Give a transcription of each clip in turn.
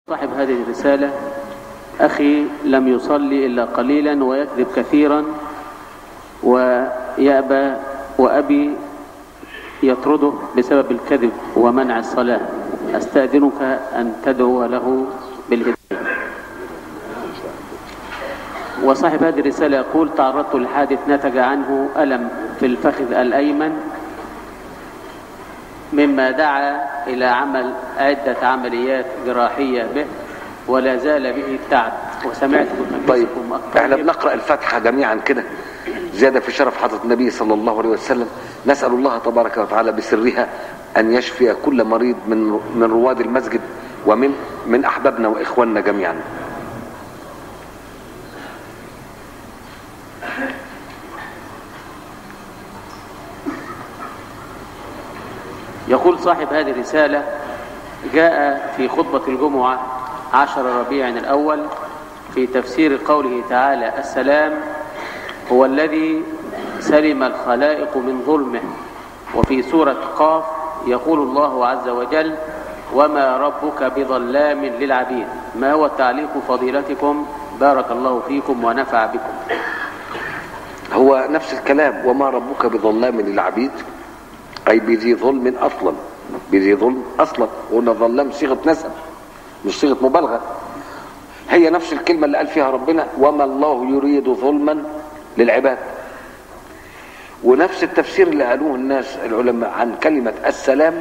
صاحب هذه الرسالة أخي لم يصلي إلا قليلا ويكذب كثيرا ويأبى وأبي يطرده بسبب الكذب ومنع الصلاة أستأذنك أن تدعو له بالهداية وصاحب هذه الرسالة يقول تعرضت لحادث نتج عنه ألم في الفخذ الأيمن مما دعا إلى عمل عدة عمليات جراحية به ولا زال به التعب وسمعت طيب بخميسكم أخبار احنا بنقرأ الفاتحة جميعا كده زيادة في شرف حضرة النبي صلى الله عليه وسلم نسأل الله تبارك وتعالى بسرها أن يشفي كل مريض من من رواد المسجد ومن من أحبابنا وإخواننا جميعا يقول صاحب هذه الرسالة جاء في خطبة الجمعة عشر ربيع الأول في تفسير قوله تعالى السلام هو الذي سلم الخلائق من ظلمه وفي سورة قاف يقول الله عز وجل وما ربك بظلام للعبيد ما هو تعليق فضيلتكم بارك الله فيكم ونفع بكم هو نفس الكلام وما ربك بظلام للعبيد أي بذي ظلم أصلا بذي ظلم أصلا قلنا ظلام صيغة نسب مش صيغة مبالغة هي نفس الكلمة اللي قال فيها ربنا وما الله يريد ظلما للعباد ونفس التفسير اللي قالوه الناس العلماء عن كلمة السلام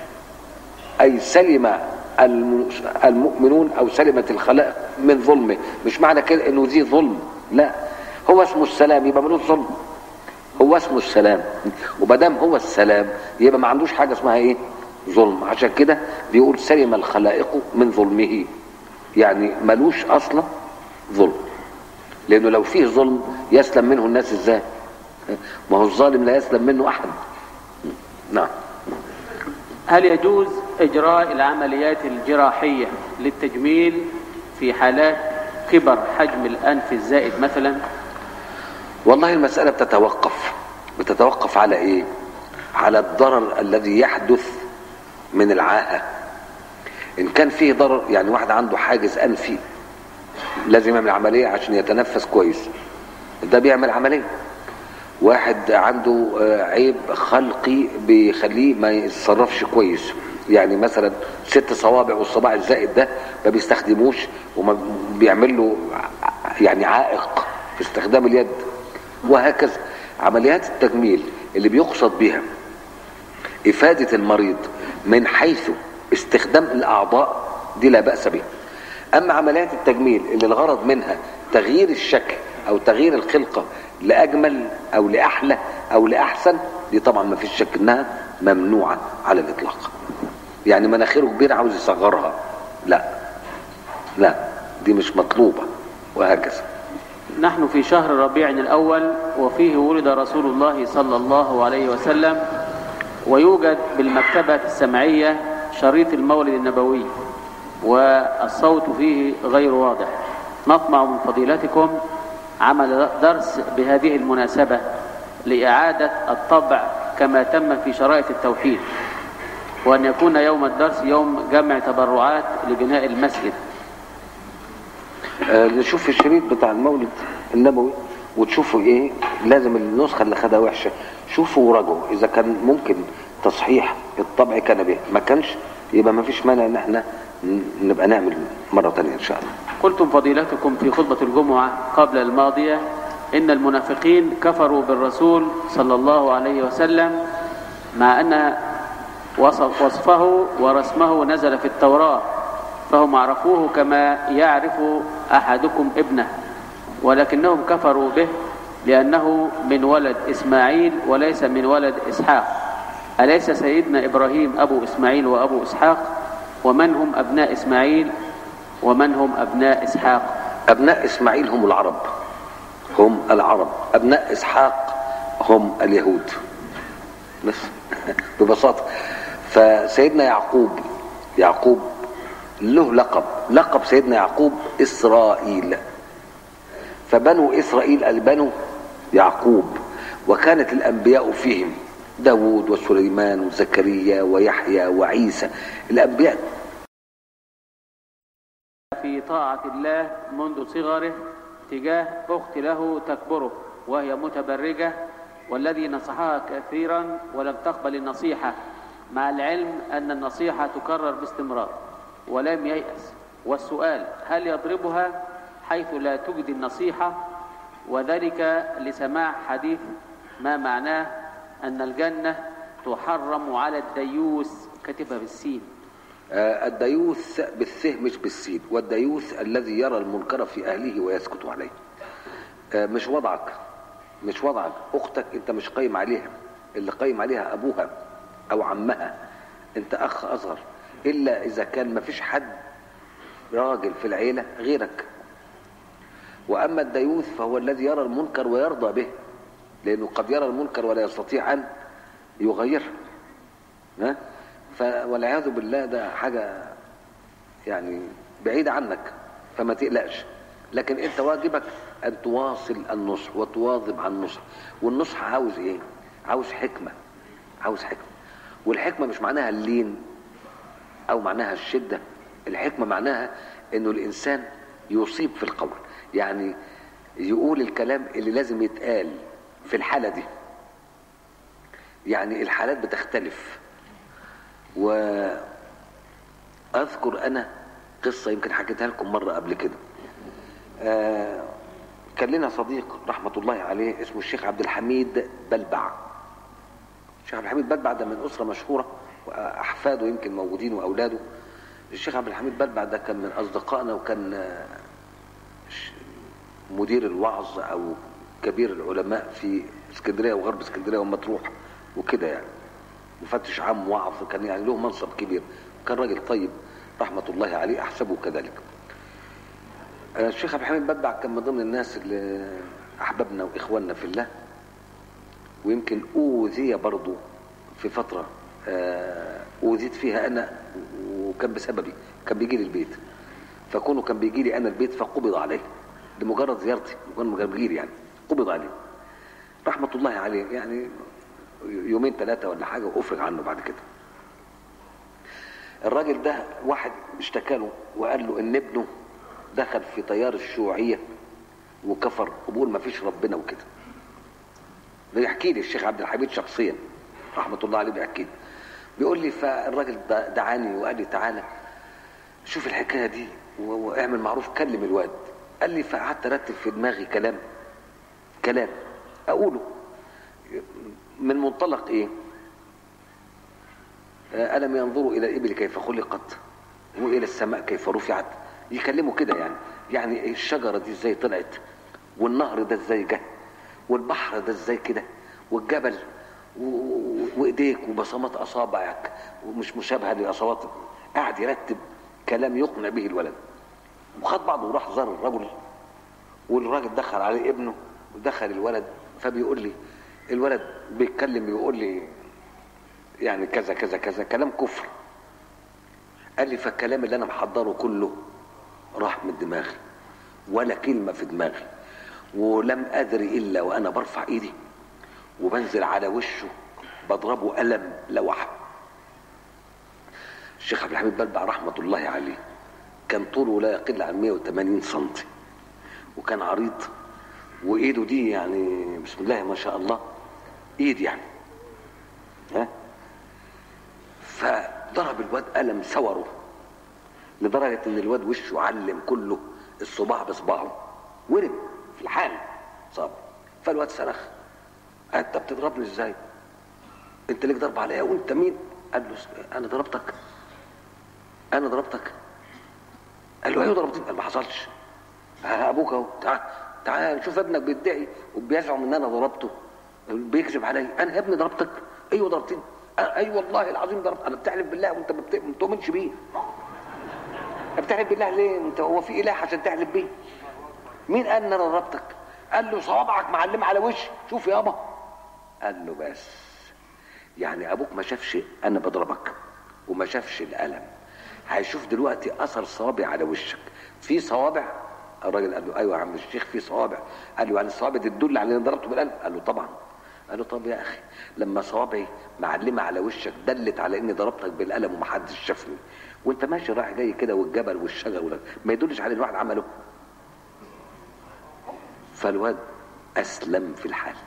أي سلم الم- المؤمنون أو سلمت الخلائق من ظلمه مش معنى كده إنه ذي ظلم لا هو اسمه السلام يبقى ملوش ظلم هو اسمه السلام ومادام هو السلام يبقى ما عندوش حاجة اسمها ايه ظلم عشان كده بيقول سلم الخلائق من ظلمه يعني ملوش اصلا ظلم لانه لو فيه ظلم يسلم منه الناس ازاي ما هو الظالم لا يسلم منه احد نعم هل يجوز إجراء العمليات الجراحية للتجميل في حالات كبر حجم الأنف الزائد مثلا والله المسألة بتتوقف بتتوقف على ايه على الضرر الذي يحدث من العاهة ان كان فيه ضرر يعني واحد عنده حاجز انفي لازم يعمل عملية عشان يتنفس كويس ده بيعمل عملية واحد عنده آه، عيب خلقي بيخليه ما يتصرفش كويس يعني مثلا ست صوابع والصباع الزائد ده ما بيستخدموش وما بيعمل له ع- يعني عائق في استخدام اليد وهكذا عمليات التجميل اللي بيقصد بها إفادة المريض من حيث استخدام الأعضاء دي لا بأس بها أما عمليات التجميل اللي الغرض منها تغيير الشكل أو تغيير الخلقة لأجمل أو لأحلى أو لأحسن دي طبعا ما فيش شك إنها ممنوعة على الإطلاق يعني مناخيره كبيرة عاوز يصغرها لا لا دي مش مطلوبة وهكذا نحن في شهر ربيع الأول وفيه ولد رسول الله صلى الله عليه وسلم ويوجد بالمكتبة السمعية شريط المولد النبوي والصوت فيه غير واضح نطمع من فضيلتكم عمل درس بهذه المناسبة لإعادة الطبع كما تم في شرائط التوحيد وأن يكون يوم الدرس يوم جمع تبرعات لبناء المسجد آه، نشوف الشريط بتاع المولد النبوي وتشوفوا ايه لازم النسخه اللي خدها وحشه شوفوا وراجعوا اذا كان ممكن تصحيح الطبع كان به ما كانش يبقى ما فيش مانع ان احنا ن- نبقى نعمل مره تانية ان شاء الله قلتم فضيلتكم في خطبة الجمعة قبل الماضية إن المنافقين كفروا بالرسول صلى الله عليه وسلم مع أن وصف وصفه ورسمه نزل في التوراة فهم عرفوه كما يعرف أحدكم ابنه ولكنهم كفروا به لأنه من ولد إسماعيل وليس من ولد إسحاق أليس سيدنا إبراهيم أبو إسماعيل وأبو إسحاق ومن هم أبناء إسماعيل ومن هم أبناء إسحاق ابناء اسماعيل هم العرب هم العرب ابناء اسحاق هم اليهود بس ببساطه فسيدنا يعقوب يعقوب له لقب لقب سيدنا يعقوب اسرائيل فبنو اسرائيل البنو يعقوب وكانت الانبياء فيهم داود وسليمان وزكريا ويحيى وعيسى الانبياء في طاعة الله منذ صغره تجاه أخت له تكبره وهي متبرجة والذي نصحها كثيرا ولم تقبل النصيحة مع العلم أن النصيحة تكرر باستمرار ولم ييأس والسؤال هل يضربها حيث لا تجدي النصيحة وذلك لسماع حديث ما معناه أن الجنة تحرم على الديوس كتبها بالسين آه، الديوث بالث مش بالسين والديوث الذي يرى المنكر في اهله ويسكت عليه آه، مش وضعك مش وضعك اختك انت مش قايم عليها اللي قايم عليها ابوها او عمها انت اخ اصغر الا اذا كان ما فيش حد راجل في العيله غيرك واما الديوث فهو الذي يرى المنكر ويرضى به لانه قد يرى المنكر ولا يستطيع ان يغيره ها ف والعياذ بالله ده حاجه يعني بعيده عنك فما تقلقش لكن انت واجبك ان تواصل النصح وتواظب على النصح والنصح عاوز ايه عاوز حكمه عاوز حكمه والحكمه مش معناها اللين او معناها الشده الحكمه معناها انه الانسان يصيب في القول يعني يقول الكلام اللي لازم يتقال في الحاله دي يعني الحالات بتختلف واذكر انا قصه يمكن حكيتها لكم مره قبل كده آه كان لنا صديق رحمه الله عليه اسمه الشيخ عبد الحميد بلبع الشيخ عبد الحميد بلبع ده من اسره مشهوره واحفاده يمكن موجودين واولاده الشيخ عبد الحميد بلبع ده كان من اصدقائنا وكان آه، ش- مدير الوعظ او كبير العلماء في اسكندريه وغرب اسكندريه ومطروح وكده يعني مفتش عام وعظ كان يعني له منصب كبير كان راجل طيب رحمة الله عليه أحسبه كذلك آه، الشيخ عبد الحميد بدبع كان من ضمن الناس اللي أحببنا وإخواننا في الله ويمكن أوذي برضو في فترة آه، أوذيت فيها أنا وكان بسببي كان بيجي لي البيت فكونه كان بيجي لي أنا البيت فقبض عليه لمجرد زيارتي مجرد ما بيجي لي يعني قبض عليه رحمة الله عليه يعني يومين ثلاثة ولا حاجة وأفرج عنه بعد كده الراجل ده واحد اشتكى له وقال له ان ابنه دخل في تيار الشيوعية وكفر وبيقول ما فيش ربنا وكده ده يحكي لي الشيخ عبد الحميد شخصيا رحمة الله عليه بيحكي لي بيقول لي فالراجل ده دعاني وقال لي تعالى شوف الحكاية دي و- واعمل معروف كلم الواد قال لي فقعدت ارتب في دماغي كلام كلام اقوله من منطلق ايه آه، ألم ينظروا إلى الإبل كيف خلقت وإلى السماء كيف رفعت يكلموا كده يعني يعني الشجرة دي ازاي طلعت والنهر ده ازاي جه والبحر ده ازاي كده والجبل و- و- وايديك وبصمات اصابعك ومش مشابهه لاصوات قاعد يرتب كلام يقنع به الولد وخد بعضه وراح زار الرجل والراجل دخل عليه ابنه ودخل الولد فبيقول لي الولد بيتكلم بيقول لي يعني كذا كذا كذا كلام كفر قال لي فالكلام اللي انا محضره كله راح من دماغي ولا كلمه في دماغي ولم ادري الا وانا برفع ايدي وبنزل على وشه بضربه قلم لوحه الشيخ عبد الحميد بلبع رحمه الله عليه كان طوله لا يقل عن 180 سم وكان عريض وايده دي يعني بسم الله ما شاء الله ايد يعني ها فضرب الواد قلم سوره لدرجة ان الواد وشه علم كله الصباع بصباعه ورم في الحال صاب فالواد صرخ انت بتضربني ازاي انت ليك ضرب عليا وانت مين قال له انا ضربتك انا ضربتك قال له ايوه ضربتني قال ما حصلش ها ابوك اهو تعال تعال شوف ابنك بيدعي وبيزعم ان انا ضربته بيكذب عليا انا يا ابني ضربتك ايوه ضربتني اي أيوة والله العظيم ضربت انا بتحلف بالله وانت ما بت- ما بتؤمنش بيه بتحلف بالله ليه انت هو في اله عشان تحلف بيه مين قال ان انا ضربتك قال له صوابعك معلمه على وشي شوف يابا قال له بس يعني ابوك ما شافش انا بضربك وما شافش الالم هيشوف دلوقتي اثر صوابع على وشك في صوابع الراجل قال له ايوه يا عم الشيخ في صوابع قال له يعني الصوابع دي تدل على اني ضربته بالقلم قال له طبعا قال له طب يا اخي لما صوابعي معلمه على وشك دلت على اني ضربتك بالقلم ومحدش شافني وانت ماشي رايح جاي كده والجبل والشجر ولا ما يدلش على الواحد عمله فالواد اسلم في الحال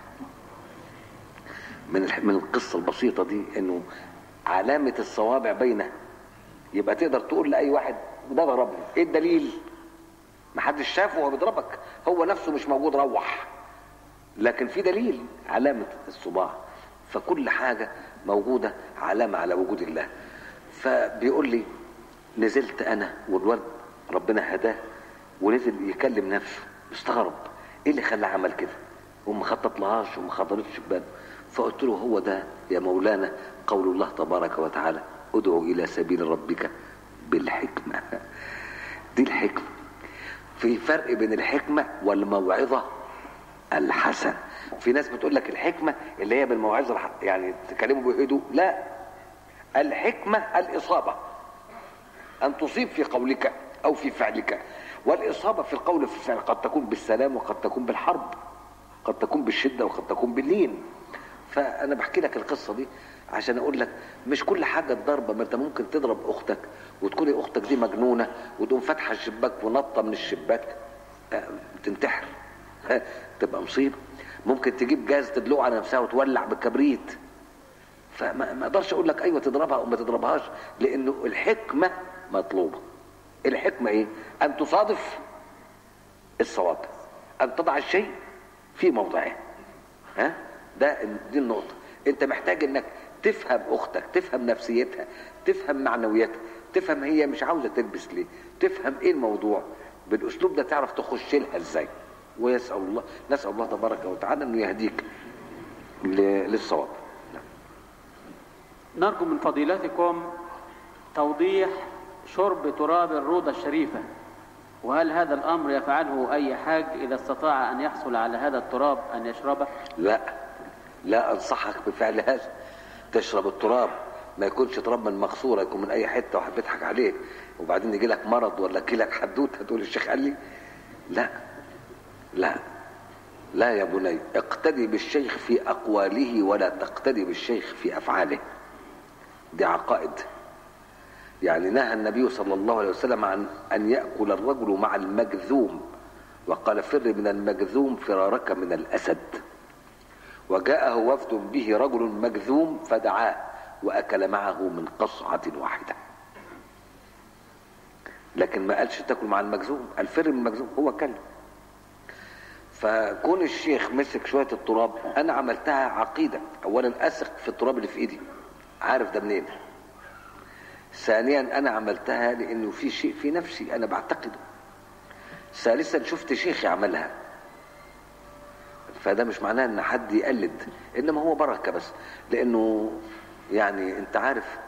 من من القصه البسيطه دي انه علامه الصوابع باينه يبقى تقدر تقول لاي واحد ده ضربني ايه الدليل محدش شافه وهو بيضربك هو نفسه مش موجود روح لكن في دليل علامه الصباع فكل حاجه موجوده علامه على وجود الله فبيقول لي نزلت انا والولد ربنا هداه ونزل يكلم نفسه مستغرب ايه اللي خلاه عمل كده وما خطط لهاش وما خطرتش باله فقلت له هو ده يا مولانا قول الله تبارك وتعالى ادعو الى سبيل ربك بالحكمه دي الحكمه في فرق بين الحكمه والموعظه الحسنه في ناس بتقول لك الحكمه اللي هي بالموعظه الح... يعني تكلموا بهدوء لا الحكمه الاصابه ان تصيب في قولك او في فعلك والاصابه في القول وفي الفعل قد تكون بالسلام وقد تكون بالحرب قد تكون بالشده وقد تكون باللين فانا بحكي لك القصه دي عشان اقول لك مش كل حاجه الضربه ما انت ممكن تضرب اختك وتكوني اختك دي مجنونه وتقوم فاتحه الشباك ونطه من الشباك آه، تنتحر تبقى مصيبه ممكن تجيب جاز تدلقه على نفسها وتولع بالكبريت فما ما اقدرش اقول لك ايوه تضربها او ما تضربهاش لانه الحكمه مطلوبه الحكمه ايه ان تصادف الصواب ان تضع الشيء في موضعه ها ده دي النقطه انت محتاج انك تفهم اختك تفهم نفسيتها تفهم معنوياتها تفهم هي مش عاوزه تلبس ليه تفهم ايه الموضوع بالاسلوب ده تعرف تخش لها ازاي ويسال الله نسال الله تبارك وتعالى انه يهديك ل- للصواب نعم. نرجو من فضيلتكم توضيح شرب تراب الروضة الشريفة وهل هذا الأمر يفعله أي حاج إذا استطاع أن يحصل على هذا التراب أن يشربه لا لا انصحك بفعل هذا تشرب التراب ما يكونش تراب من مغصوره يكون من اي حته واحد بيضحك عليك وبعدين يجي لك مرض ولا يجي لك حدوته تقول الشيخ قال لي لا لا لا يا بني اقتدي بالشيخ في اقواله ولا تقتدي بالشيخ في افعاله دي عقائد يعني نهى النبي صلى الله عليه وسلم عن ان ياكل الرجل مع المجذوم وقال فر من المجذوم فرارك من الاسد وجاءه وفد به رجل مجذوم فدعاه واكل معه من قصعه واحده لكن ما قالش تاكل مع المجذوم الفر من المجذوم هو كل فكون الشيخ مسك شويه التراب انا عملتها عقيده اولا اثق في التراب اللي في ايدي عارف ده منين ثانيا انا عملتها لانه في شيء في نفسي انا بعتقده ثالثا شفت شيخ يعملها فده مش معناه ان حد يقلد انما هو بركه بس لانه يعني انت عارف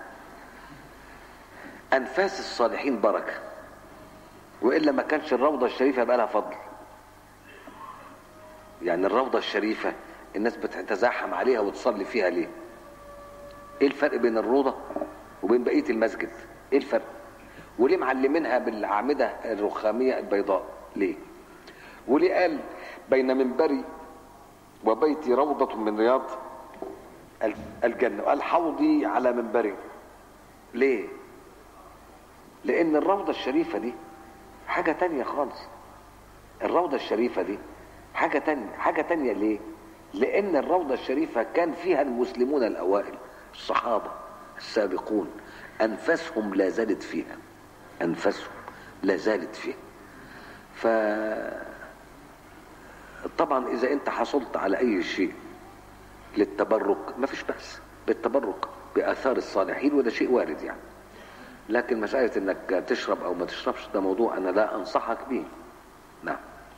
انفاس الصالحين بركه والا ما كانش الروضه الشريفه بقى لها فضل يعني الروضه الشريفه الناس بتتزاحم عليها وتصلي فيها ليه ايه الفرق بين الروضه وبين بقيه المسجد ايه الفرق وليه معلمينها بالاعمده الرخاميه البيضاء ليه وليه قال بين منبري وبيتي روضة من رياض الجنة قال حوضي على منبري ليه لان الروضة الشريفة دي حاجة تانية خالص الروضة الشريفة دي حاجة تانية حاجة تانية ليه لان الروضة الشريفة كان فيها المسلمون الاوائل الصحابة السابقون انفسهم لا زالت فيها انفسهم لا زالت فيها ف طبعا اذا انت حصلت على اي شيء للتبرك ما فيش بأس بالتبرك باثار الصالحين وده شيء وارد يعني لكن مسألة انك تشرب او ما تشربش ده موضوع انا لا انصحك به نعم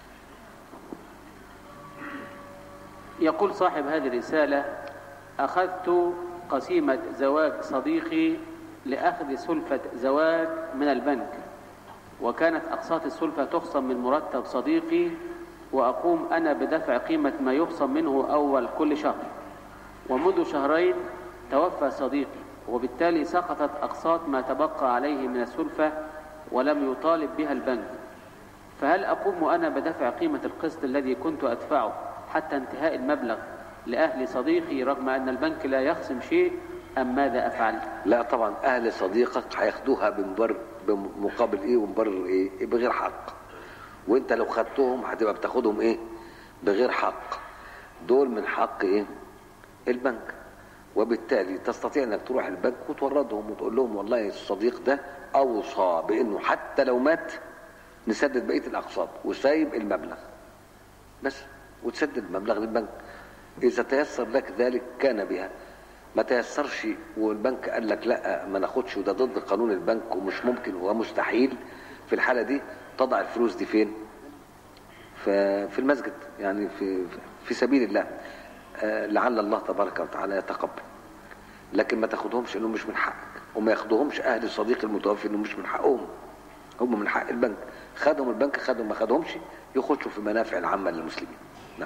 يقول صاحب هذه الرسالة أخذت قسيمة زواج صديقي لأخذ سلفة زواج من البنك وكانت أقساط السلفة تخصم من مرتب صديقي وأقوم أنا بدفع قيمة ما يخصم منه أول كل شهر ومنذ شهرين توفى صديقي وبالتالي سقطت أقساط ما تبقى عليه من السلفة ولم يطالب بها البنك فهل أقوم أنا بدفع قيمة القسط الذي كنت أدفعه حتى انتهاء المبلغ لأهل صديقي رغم أن البنك لا يخصم شيء أم ماذا أفعل لا طبعا اهل صديقك هياخدوها بمبرر بمقابل ايه ومبرر ايه بغير حق وانت لو خدتهم هتبقى بتاخدهم ايه بغير حق دول من حق ايه البنك وبالتالي تستطيع انك تروح البنك وتوردهم وتقول لهم والله الصديق ده اوصى بانه حتى لو مات نسدد بقيه الاقساط وسايب المبلغ بس وتسدد المبلغ للبنك اذا تيسر لك ذلك كان بها ما تيسرش والبنك قال لك لا ما ناخدش وده ضد قانون البنك ومش ممكن ومستحيل في الحاله دي تضع الفلوس دي فين في في المسجد يعني في في سبيل الله آه، لعل الله تبارك وتعالى يتقبل لكن ما تاخدهمش انه مش من حقك وما ياخدهمش اهل الصديق المتوفي انه مش من حقهم هم من حق البنك خدهم البنك خدهم ما خدهمش يخشوا في منافع العامه للمسلمين نعم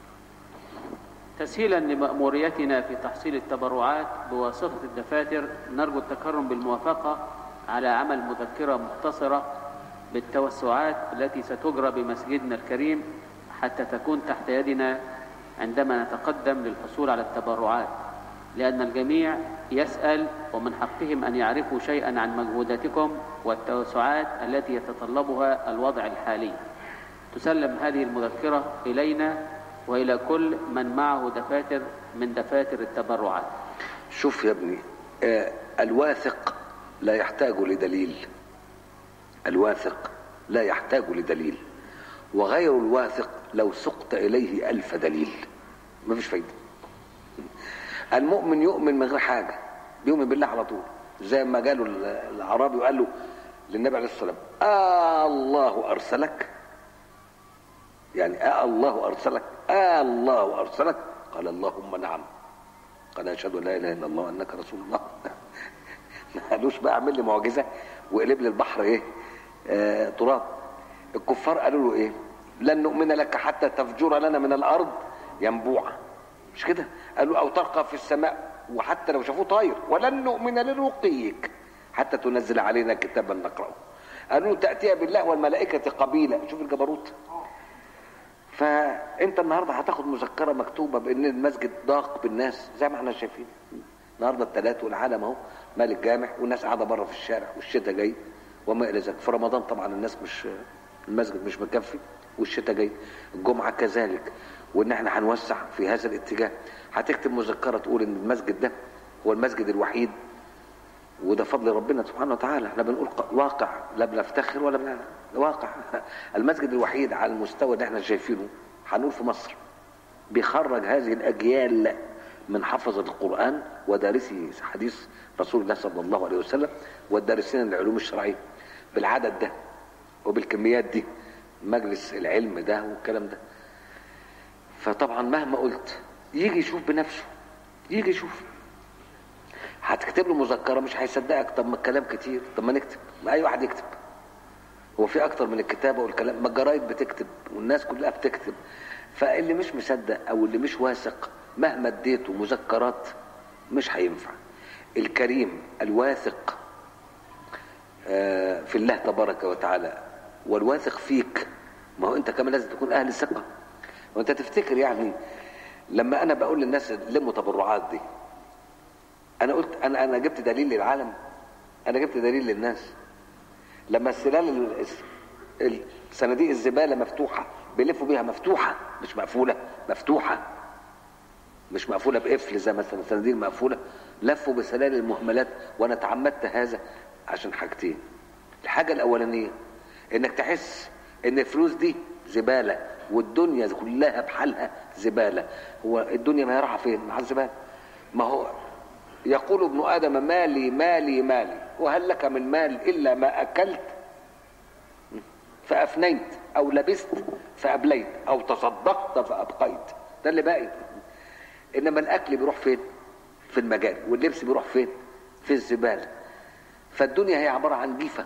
تسهيلا لمأموريتنا في تحصيل التبرعات بواسطة الدفاتر نرجو التكرم بالموافقة على عمل مذكرة مختصرة بالتوسعات التي ستجرى بمسجدنا الكريم حتى تكون تحت يدنا عندما نتقدم للحصول على التبرعات لأن الجميع يسأل ومن حقهم أن يعرفوا شيئا عن مجهوداتكم والتوسعات التي يتطلبها الوضع الحالي تسلم هذه المذكرة إلينا وإلى كل من معه دفاتر من دفاتر التبرعات شوف يا ابني آه الواثق لا يحتاج لدليل الواثق لا يحتاج لدليل وغير الواثق لو سقت إليه ألف دليل ما فيش فايدة المؤمن يؤمن من غير حاجة بيؤمن بالله على طول زي ما قالوا العربي وقال له للنبي عليه الصلاة والسلام آه الله أرسلك يعني آه الله أرسلك آه الله أرسلك قال اللهم نعم قال أشهد أن لا إله إلا الله وأنك رسول الله ما قالوش بقى اعمل لي معجزة وقلب لي البحر إيه آه تراب الكفار قالوا له إيه لن نؤمن لك حتى تفجر لنا من الأرض ينبوعا مش كده قالوا أو ترقى في السماء وحتى لو شافوه طاير ولن نؤمن لرقيك حتى تنزل علينا كتابا نقرأه قالوا تأتي بالله والملائكة قبيلة شوف الجبروت فانت النهارده هتاخد مذكره مكتوبه بان المسجد ضاق بالناس زي ما احنا شايفين النهارده الثلاث والعالم اهو مال الجامع والناس قاعده بره في الشارع والشتاء جاي وما الى ذلك في رمضان طبعا الناس مش المسجد مش مكفي والشتاء جاي الجمعه كذلك وان احنا هنوسع في هذا الاتجاه هتكتب مذكره تقول ان المسجد ده هو المسجد الوحيد وده فضل ربنا سبحانه وتعالى احنا بنقول واقع لا بنفتخر ولا بن واقع المسجد الوحيد على المستوى اللي احنا شايفينه هنقول في مصر بيخرج هذه الاجيال من حفظة القرآن ودارسي حديث رسول الله صلى الله عليه وسلم والدارسين العلوم الشرعية بالعدد ده وبالكميات دي مجلس العلم ده والكلام ده فطبعا مهما قلت يجي يشوف بنفسه يجي يشوف هتكتب له مذكره مش هيصدقك طب ما الكلام كتير طب ما نكتب ما اي واحد يكتب هو في اكتر من الكتابه والكلام ما الجرايد بتكتب والناس كلها بتكتب فاللي مش مصدق او اللي مش واثق مهما اديته مذكرات مش هينفع الكريم الواثق في الله تبارك وتعالى والواثق فيك ما هو انت كمان لازم تكون اهل الثقه وانت تفتكر يعني لما انا بقول للناس لموا تبرعات دي انا قلت انا انا جبت دليل للعالم انا جبت دليل للناس لما السلال صناديق الزباله مفتوحه بيلفوا بيها مفتوحه مش مقفوله مفتوحه مش مقفوله بقفل زي مثلا الصناديق المقفوله لفوا بسلال المهملات وانا تعمدت هذا عشان حاجتين الحاجه الاولانيه انك تحس ان الفلوس دي زباله والدنيا كلها بحالها زباله هو الدنيا ما هي رايحه فين مع الزباله ما هو يقول ابن ادم مالي مالي مالي وهل لك من مال الا ما اكلت فافنيت او لبست فابليت او تصدقت فابقيت ده اللي باقي انما الاكل بيروح فين في المجال واللبس بيروح فين في الزباله فالدنيا هي عباره عن جيفه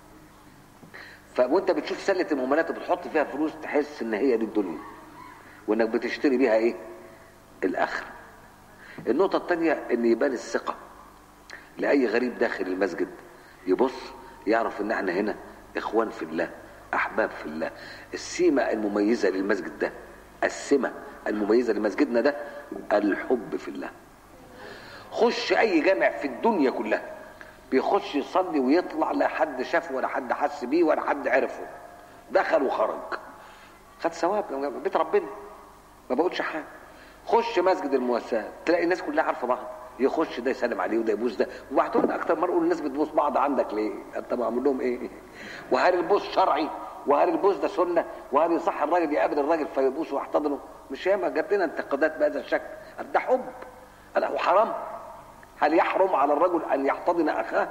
فوانت بتشوف سله المهملات وبتحط فيها فلوس تحس ان هي دي الدنيا وانك بتشتري بيها ايه الاخره النقطة الثانية ان يبان الثقة لأي غريب داخل المسجد يبص يعرف ان احنا هنا اخوان في الله احباب في الله السيمة المميزة للمسجد ده السمة المميزة لمسجدنا ده الحب في الله خش اي جامع في الدنيا كلها بيخش يصلي ويطلع لا حد شافه ولا حد حس بيه ولا حد عرفه دخل وخرج خد ثواب بيت ربنا ما بقولش حاجه خش مسجد المواساة تلاقي الناس كلها عارفه بعض يخش ده يسلم عليه وده يبوس ده وبعتولنا اكتر مره يقول الناس بتبوس بعض عندك ليه انت معمول لهم ايه وهل البوس شرعي وهل البوس ده سنه وهل يصح الراجل يقابل الراجل فيبوسه ويحتضنه مش ياما جات لنا انتقادات بهذا الشكل ده حب لا وحرام هل يحرم على الرجل ان يحتضن اخاه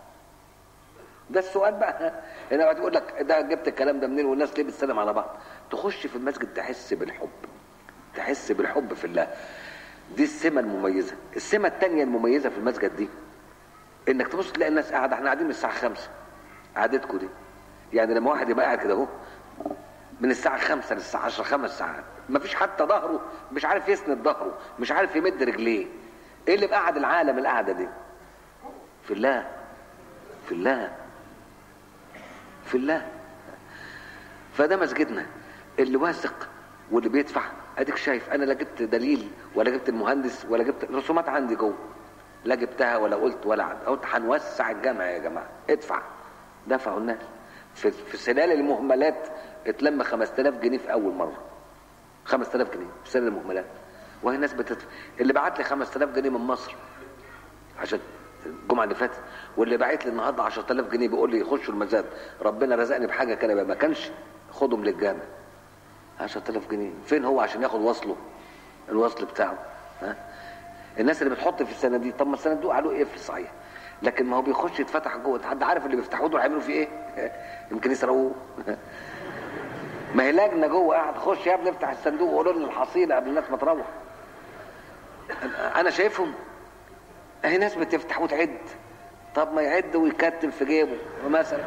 ده السؤال بقى هنا بقى تقول لك ده جبت الكلام ده منين والناس ليه بتسلم على بعض تخش في المسجد تحس بالحب تحس بالحب في الله دي السمة المميزة السمة التانية المميزة في المسجد دي انك تبص تلاقي الناس قاعدة احنا قاعدين من الساعة خمسة قعدتكم دي يعني لما واحد يبقى قاعد كده اهو من الساعة خمسة للساعة عشرة خمس ساعات مفيش حتى ظهره مش عارف يسند ظهره مش عارف يمد رجليه ايه اللي مقعد العالم القعدة دي في الله في الله في الله فده مسجدنا اللي واثق واللي بيدفع اديك شايف انا لا جبت دليل ولا جبت المهندس ولا جبت رسومات عندي جوه لا جبتها ولا قلت ولا عد. قلت هنوسع الجامع يا جماعه ادفع دفعوا الناس في, في سلال المهملات اتلم 5000 جنيه في اول مره 5000 جنيه في سلال المهملات وهي الناس بتدفع اللي بعت لي 5000 جنيه من مصر عشان الجمعه اللي فاتت واللي باعت لي النهارده 10000 جنيه بيقول لي خشوا المزاد ربنا رزقني بحاجه كده ما كانش خدهم للجامع 10000 جنيه فين هو عشان ياخد وصله الوصل بتاعه ها الناس اللي بتحط في الصناديق طب ما الصناديق عليه ايه في صحيح لكن ما هو بيخش يتفتح جوه حد عارف اللي بيفتحوه دول هيعملوا فيه ايه يمكن يسرقوه ما هي لجنه جوه قاعد خش يا ابني افتح الصندوق وقولوا لنا الحصيله قبل الناس ما تروح انا شايفهم اهي ناس بتفتح وتعد طب ما يعد ويكتم في جيبه مثلا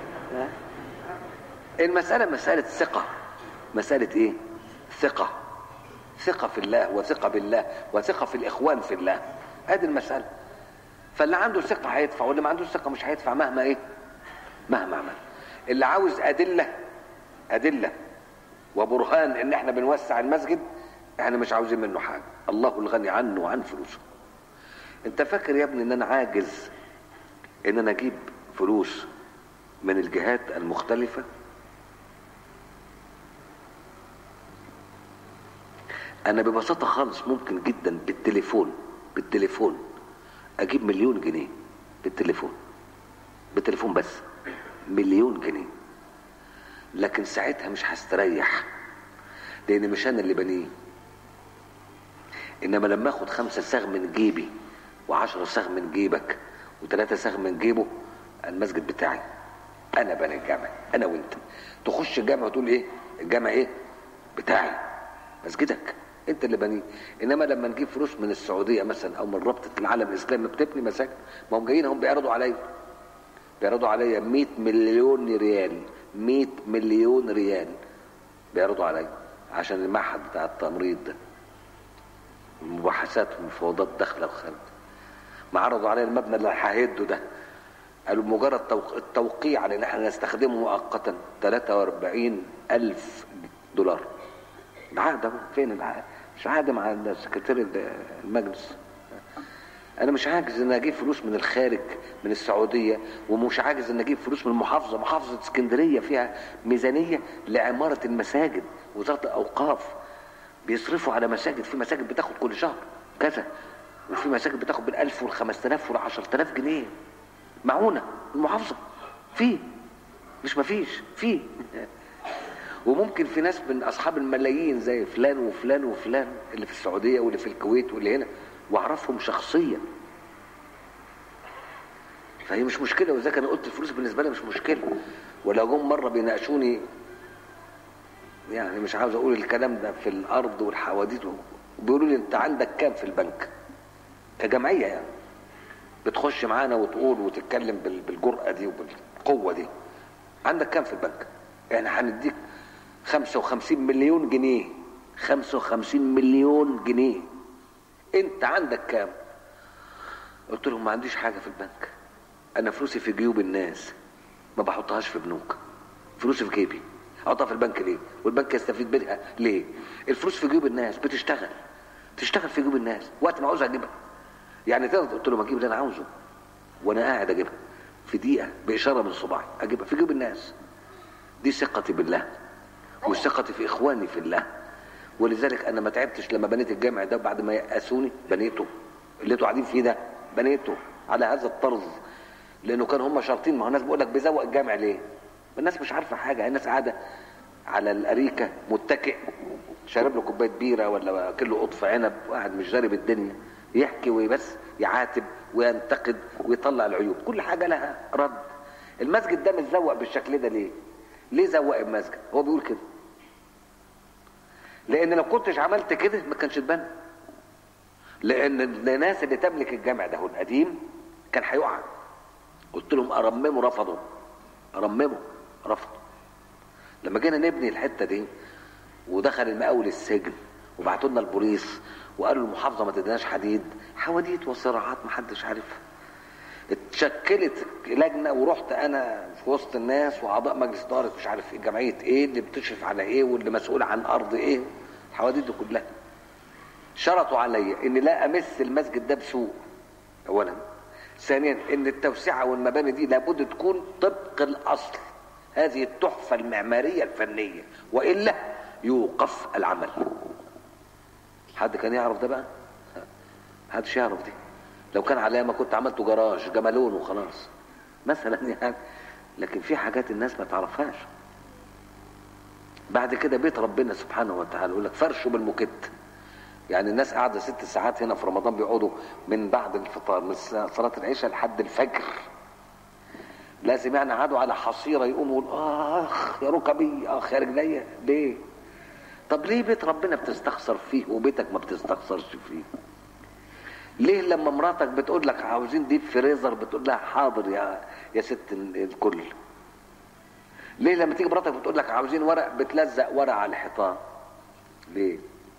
المساله مساله ثقه مسألة ايه ثقة ثقة في الله وثقة بالله وثقة في الإخوان في الله هذه المسألة فاللي عنده ثقة هيدفع واللي ما عندوش ثقة مش هيدفع مهما ايه مهما عمل اللي عاوز أدلة أدلة وبرهان ان احنا بنوسع المسجد احنا مش عاوزين منه حاجة الله الغني عنه وعن فلوسه انت فاكر يا ابني ان انا عاجز ان انا اجيب فلوس من الجهات المختلفه انا ببساطه خالص ممكن جدا بالتليفون بالتليفون اجيب مليون جنيه بالتليفون بالتليفون بس مليون جنيه لكن ساعتها مش هستريح لان مش انا اللي بنيه انما لما اخد خمسة ساغ من جيبي وعشرة ساغ من جيبك وثلاثة ساغ من جيبه المسجد بتاعي انا بني الجامع انا وانت تخش الجامع وتقول ايه الجامع ايه بتاعي مسجدك انت اللي بنيه انما لما نجيب فلوس من السعوديه مثلا او من رابطه العالم الاسلامي بتبني مساجد ما هم جايين هم بيعرضوا عليا بيعرضوا عليا 100 مليون ريال 100 مليون ريال بيعرضوا عليا عشان المعهد بتاع التمريض ده المباحثات والمفاوضات داخله وخارجه ما عرضوا عليا المبنى اللي ههده ده قالوا مجرد توق... التوقيع على ان احنا نستخدمه مؤقتا 43 الف دولار العقد اهو فين العقد مش عقد مع سكرتير المجلس انا مش عاجز ان اجيب فلوس من الخارج من السعوديه ومش عاجز ان اجيب فلوس من المحافظه محافظه اسكندريه فيها ميزانيه لعماره المساجد وزاره الاوقاف بيصرفوا على مساجد في مساجد بتاخد كل شهر كذا وفي مساجد بتاخد بالألف والخمس تلاف والعشر تلاف جنيه معونة المحافظة في مش مفيش في وممكن في ناس من اصحاب الملايين زي فلان وفلان وفلان اللي في السعوديه واللي في الكويت واللي هنا واعرفهم شخصيا فهي مش مشكله واذا كان قلت الفلوس بالنسبه لي مش مشكله ولو جم مره بيناقشوني يعني مش عاوز اقول الكلام ده في الارض والحواديت بيقولوا لي انت عندك كام في البنك كجمعيه يعني بتخش معانا وتقول وتتكلم بالجرأه دي وبالقوه دي عندك كام في البنك يعني هنديك 55 مليون جنيه 55 مليون جنيه انت عندك كام قلت لهم ما عنديش حاجه في البنك انا فلوسي في جيوب الناس ما بحطهاش في بنوك فلوسي في جيبي احطها في البنك ليه والبنك يستفيد منها ليه الفلوس في جيوب الناس بتشتغل تشتغل في جيوب الناس وقت ما عاوز اجيبها يعني تقدر قلت له ما اجيب اللي انا عاوزه وانا قاعد اجيبها في دقيقه باشاره من صباعي اجيبها في جيب الناس دي ثقتي بالله وثقتي في اخواني في الله ولذلك انا ما تعبتش لما بنيت الجامع ده بعد ما يأسوني بنيته اللي انتوا قاعدين فيه ده بنيته على هذا الطرز لانه كان هم شرطين ما هو الناس بيقول لك بيزوق الجامع ليه؟ الناس مش عارفه حاجه الناس قاعده على الاريكه متكئ شارب له كوبايه بيره ولا كيلو قطف عنب وقاعد مش جارب الدنيا يحكي وبس يعاتب وينتقد ويطلع العيوب كل حاجه لها رد المسجد ده متزوق بالشكل ده ليه؟ ليه زوق المسجد؟ هو بيقول كده لان لو كنتش عملت كده ما كانش اتبنى لان الناس اللي تملك الجامع ده هو القديم كان هيقع قلت لهم ارمموا رفضوا ارمموا رفضوا لما جينا نبني الحته دي ودخل المقاول السجن وبعتوا لنا البوليس وقالوا المحافظه ما تديناش حديد حواديت وصراعات ما حدش عارفها اتشكلت لجنه ورحت انا في وسط الناس واعضاء مجلس اداره مش عارف ايه جمعيه ايه اللي بتشرف على ايه واللي مسؤول عن ارض ايه الحواديت دي كلها شرطوا عليا ان لا امس المسجد ده بسوء اولا ثانيا ان التوسعه والمباني دي لابد تكون طبق الاصل هذه التحفه المعماريه الفنيه والا يوقف العمل حد كان يعرف ده بقى محدش يعرف دي لو كان عليا ما كنت عملته جراج جمالون وخلاص مثلا يعني لكن في حاجات الناس ما تعرفهاش بعد كده بيت ربنا سبحانه وتعالى يقول لك فرشوا بالمكت يعني الناس قاعده ست ساعات هنا في رمضان بيقعدوا من بعد الفطار من صلاه العشاء لحد الفجر لازم يعني قعدوا على حصيره يقوموا يقول اخ يا ركبي اخ يا رجليا ليه؟ طب ليه بيت ربنا بتستخسر فيه وبيتك ما بتستخسرش فيه؟ ليه لما مراتك بتقول لك عاوزين ديب فريزر بتقول لها حاضر يا يا ست الكل ليه لما تيجي مراتك بتقول لك عاوزين ورق بتلزق ورق على الحيطان ليه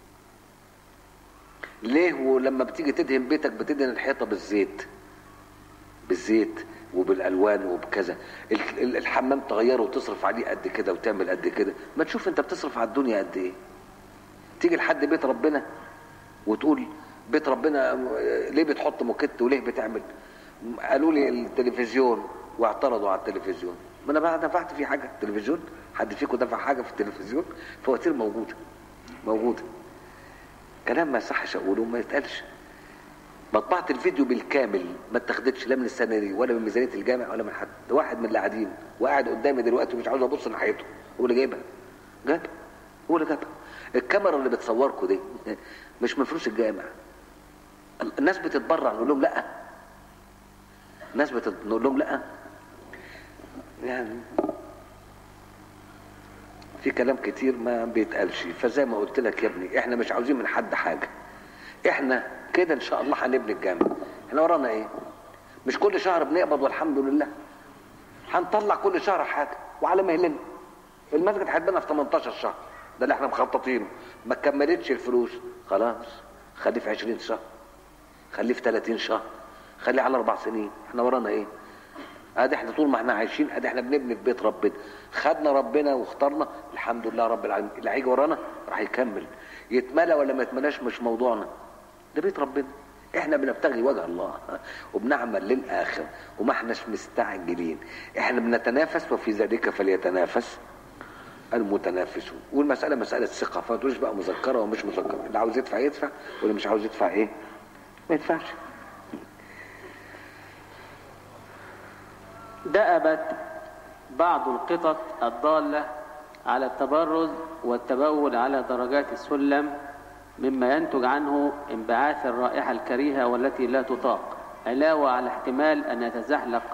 ليه ولما بتيجي تدهن بيتك بتدهن الحيطه بالزيت بالزيت وبالالوان وبكذا الحمام تغيره وتصرف عليه قد كده وتعمل قد كده ما تشوف انت بتصرف على الدنيا قد ايه تيجي لحد بيت ربنا وتقول بيت ربنا ليه بتحط موكيت وليه بتعمل قالوا لي التلفزيون واعترضوا على التلفزيون ما انا بقى دفعت فيه حاجه التلفزيون حد فيكم دفع حاجه في التلفزيون فواتير موجوده موجوده كلام ما يصحش اقوله ما يتقالش مطبعة الفيديو بالكامل ما اتخدتش لا من السنه دي ولا من ميزانيه الجامع ولا من حد ده واحد من اللي قاعدين وقاعد قدامي دلوقتي ومش عاوز ابص ناحيته هو اللي جايبها جابها هو اللي جابها الكاميرا اللي بتصوركم دي مش من فلوس الجامع الناس بتتبرع نقول لهم لا الناس بتت... نقول لهم لا يعني في كلام كتير ما بيتقالش فزي ما قلت لك يا ابني احنا مش عاوزين من حد حاجه احنا كده ان شاء الله هنبني الجامع احنا ورانا ايه مش كل شهر بنقبض والحمد لله هنطلع كل شهر حاجه وعلى مهلنا المسجد هيتبنى في 18 شهر ده اللي احنا مخططينه ما كملتش الفلوس خلاص خليه في 20 شهر خليه في 30 شهر خليه على اربع سنين احنا ورانا ايه ادي احنا طول ما احنا عايشين ادي احنا بنبني في بيت ربنا خدنا ربنا واخترنا الحمد لله رب العالمين اللي هيجي ورانا راح يكمل يتملى ولا ما يتملاش مش موضوعنا ده بيت ربنا احنا بنبتغي وجه الله وبنعمل للاخر وما احناش مستعجلين احنا بنتنافس وفي ذلك فليتنافس المتنافسون والمساله مساله ثقه فما تقولش بقى مذكره ومش مذكره اللي عاوز يدفع يدفع واللي مش عاوز يدفع ايه ما يدفعش دأبت بعض القطط الضالة على التبرز والتبول على درجات السلم مما ينتج عنه انبعاث الرائحة الكريهة والتي لا تطاق علاوة على احتمال أن يتزحلق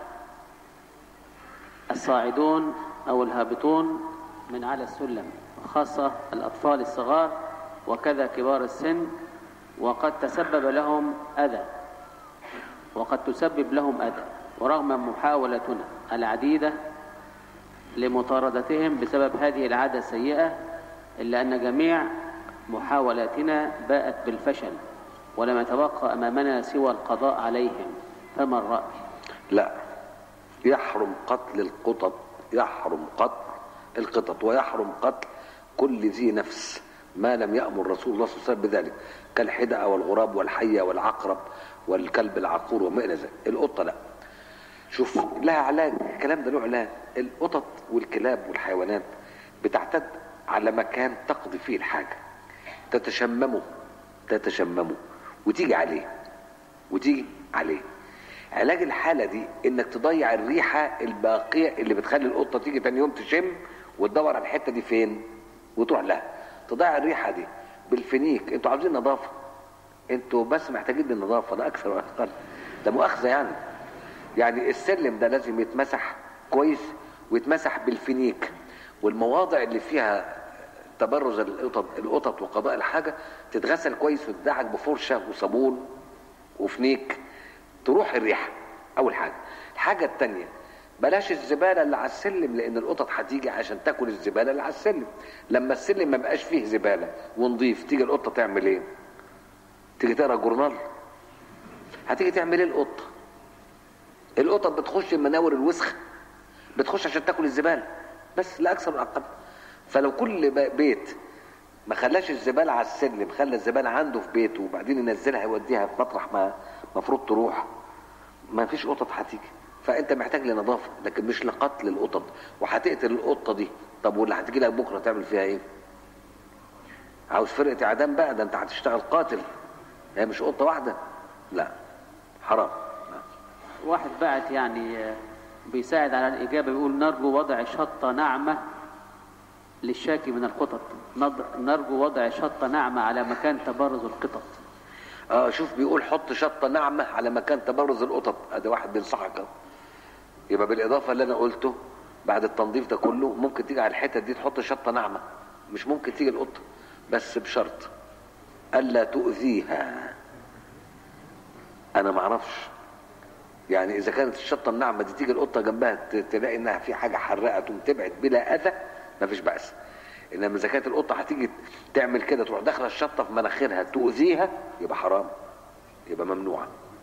الصاعدون أو الهابطون من على السلم خاصة الأطفال الصغار وكذا كبار السن وقد تسبب لهم أذى وقد تسبب لهم أذى ورغم محاولتنا العديدة لمطاردتهم بسبب هذه العادة السيئة إلا أن جميع محاولاتنا باءت بالفشل ولم يتبقى أمامنا سوى القضاء عليهم فما الرأي لا يحرم قتل القطط يحرم قتل القطط ويحرم قتل كل ذي نفس ما لم يأمر رسول الله صلى الله عليه وسلم بذلك كالحدأ والغراب والحية والعقرب والكلب العقور وما إلى ذلك القطة لا شوف لها علاج الكلام ده له علاج القطط والكلاب والحيوانات بتعتد على مكان تقضي فيه الحاجة تتشممه تتشممه وتيجي عليه وتيجي عليه علاج الحالة دي انك تضيع الريحة الباقية اللي بتخلي القطة تيجي تاني يوم تشم وتدور على الحتة دي فين وتروح لها تضيع الريحة دي بالفينيك انتوا عاوزين نظافة انتوا بس محتاجين للنظافة ده اكثر واقل ده مؤاخذة يعني يعني السلم ده لازم يتمسح كويس ويتمسح بالفينيك والمواضع اللي فيها تبرز القطط القطط وقضاء الحاجة تتغسل كويس وتدعك بفرشة وصابون وفنيك تروح الريحة أول حاجة الحاجة التانية بلاش الزبالة اللي على السلم لأن القطط هتيجي عشان تاكل الزبالة اللي على السلم لما السلم ما بقاش فيه زبالة ونضيف تيجي القطة تعمل ايه؟ تيجي تقرا جورنال هتيجي تعمل ايه القطة؟ القطط بتخش المناور الوسخة بتخش عشان تاكل الزبالة بس لا أكثر ولا أقل فلو كل بيت ما خلاش الزبالة على السلم خلى الزبالة عنده في بيته وبعدين ينزلها يوديها في مطرح ما المفروض تروح ما فيش قطط هتيجي فانت محتاج لنظافة لكن مش لقتل القطط وهتقتل القطة دي طب واللي هتيجي لك بكرة تعمل فيها ايه عاوز فرقة اعدام بقى ده انت هتشتغل قاتل هي مش قطة واحدة لا حرام واحد بعت يعني آه، بيساعد على الإجابة بيقول نرجو وضع شطة ناعمة للشاكي من القطط نض- نرجو وضع شطة ناعمة على مكان تبرز القطط اه شوف بيقول حط شطة ناعمة على مكان تبرز القطط ادي واحد بينصحك اهو يبقى بالاضافة اللي انا قلته بعد التنظيف ده كله ممكن تيجي على الحتة دي تحط شطة ناعمة مش ممكن تيجي القطة بس بشرط الا تؤذيها انا ما اعرفش يعني اذا كانت الشطه الناعمه دي تيجي القطه جنبها ت- تلاقي انها في حاجه حرقه تقوم تبعد بلا اذى مفيش باس انما اذا كانت القطه هتيجي تعمل كده تروح داخله الشطه في مناخيرها تؤذيها يبقى حرام يبقى ممنوعه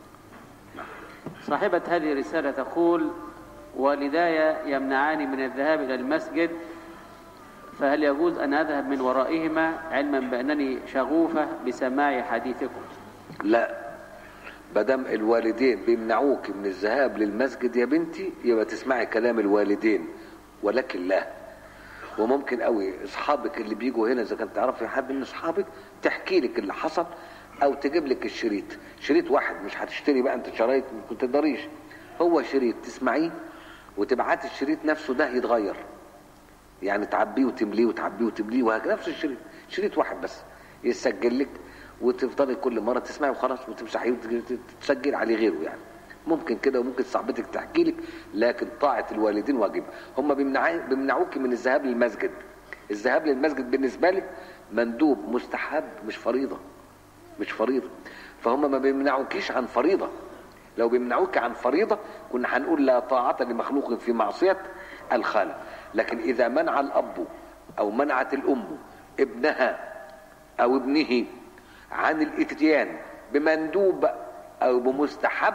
صاحبة هذه الرسالة تقول والداي يمنعاني من الذهاب إلى المسجد فهل يجوز أن أذهب من ورائهما علما بأنني شغوفة بسماع حديثكم لا مادام الوالدين بيمنعوك من الذهاب للمسجد يا بنتي يبقى تسمعي كلام الوالدين ولكن لا وممكن قوي اصحابك اللي بيجوا هنا اذا كنت تعرفي حد من اصحابك تحكي لك اللي حصل او تجيب لك الشريط شريط واحد مش هتشتري بقى انت شرايط ما تقدريش هو شريط تسمعيه وتبعتي الشريط نفسه ده يتغير يعني تعبيه وتمليه وتعبيه وتمليه وهكذا نفس الشريط شريط واحد بس يسجل لك وتفضلي كل مره تسمعي وخلاص وتمسحيه وتسجل عليه غيره يعني ممكن كده وممكن صاحبتك تحكي لك لكن طاعه الوالدين واجب هم بيمنعي- بيمنعوك من الذهاب للمسجد الذهاب للمسجد بالنسبه لك مندوب مستحب مش فريضه مش فريضه فهم ما بيمنعوكيش عن فريضه لو بيمنعوك عن فريضه كنا هنقول لا طاعه لمخلوق في معصيه الخالق لكن اذا منع الاب او منعت الام ابنها او ابنه عن الاتيان بمندوب او بمستحب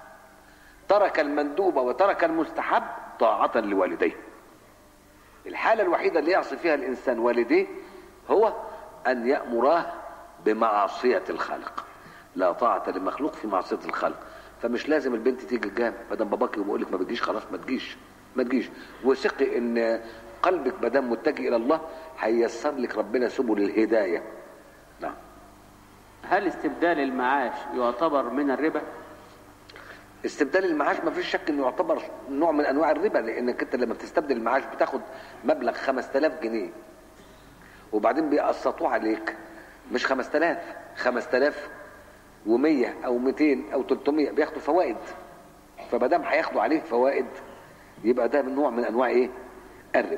ترك المندوب وترك المستحب طاعة لوالديه الحالة الوحيدة اللي يعصي فيها الإنسان والديه هو أن يأمراه بمعصية الخالق لا طاعة لمخلوق في معصية الخالق فمش لازم البنت تيجي الجامع ما دام باباك يقول لك ما بتجيش خلاص ما تجيش ما تجيش وثقي ان قلبك ما دام متجه الى الله هيسر لك ربنا سبل الهدايه نعم هل استبدال المعاش يعتبر من الربا استبدال المعاش ما فيش شك انه يعتبر نوع من انواع الربا لانك انت لما بتستبدل المعاش بتاخد مبلغ 5000 جنيه وبعدين بيقسطوه عليك مش 5000 5000 و100 او 200 او 300 بياخدوا فوائد فما دام هياخدوا عليك فوائد يبقى ده من نوع من انواع ايه؟ الربا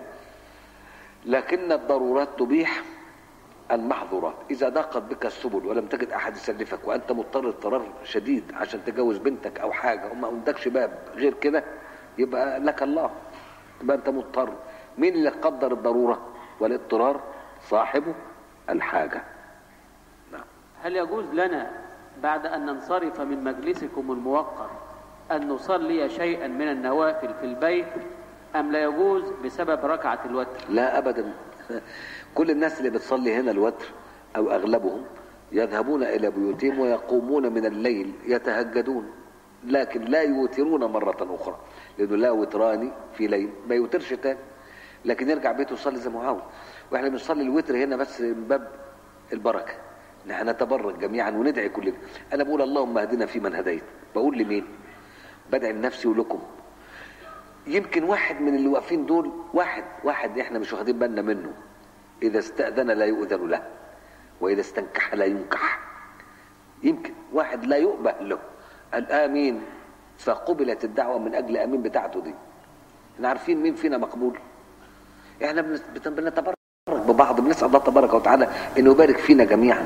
لكن الضرورات تبيح المحظورات إذا ضاقت بك السبل ولم تجد أحد يسلفك وأنت مضطر اضطرار شديد عشان تجوز بنتك أو حاجة وما عندكش باب غير كده يبقى لك الله يبقى أنت مضطر مين اللي قدر الضرورة والاضطرار صاحبه الحاجة نعم هل يجوز لنا بعد أن ننصرف من مجلسكم الموقر أن نصلي شيئا من النوافل في البيت أم لا يجوز بسبب ركعة الوتر لا أبدا كل الناس اللي بتصلي هنا الوتر او اغلبهم يذهبون الى بيوتهم ويقومون من الليل يتهجدون لكن لا يوترون مرة اخرى لانه لا وتراني في ليل ما يوترش تاني لكن يرجع بيته يصلي زي ما هو عاوز واحنا بنصلي الوتر هنا بس من باب البركه نحن نتبرك جميعا وندعي كلنا انا بقول اللهم اهدنا فيمن هديت بقول لمين بدعي لنفسي ولكم يمكن واحد من اللي واقفين دول واحد واحد احنا مش واخدين بالنا منه اذا استاذن لا يؤذن له واذا استنكح لا ينكح يمكن واحد لا يؤبه له قال امين فقبلت الدعوه من اجل امين بتاعته دي احنا عارفين مين فينا مقبول احنا بنت- بت- بنتبرك ببعض بنسال الله تبارك وتعالى انه يبارك فينا جميعا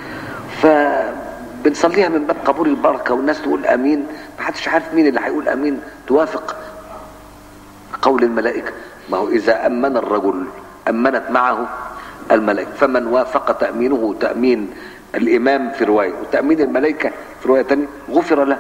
فبنصليها من باب قبول البركه والناس تقول امين محدش عارف مين اللي هيقول امين توافق قول الملائكه ما هو اذا امن الرجل امنت معه الملائكه فمن وافق تامينه تامين الامام في روايه وتامين الملائكه في روايه ثانيه غفر له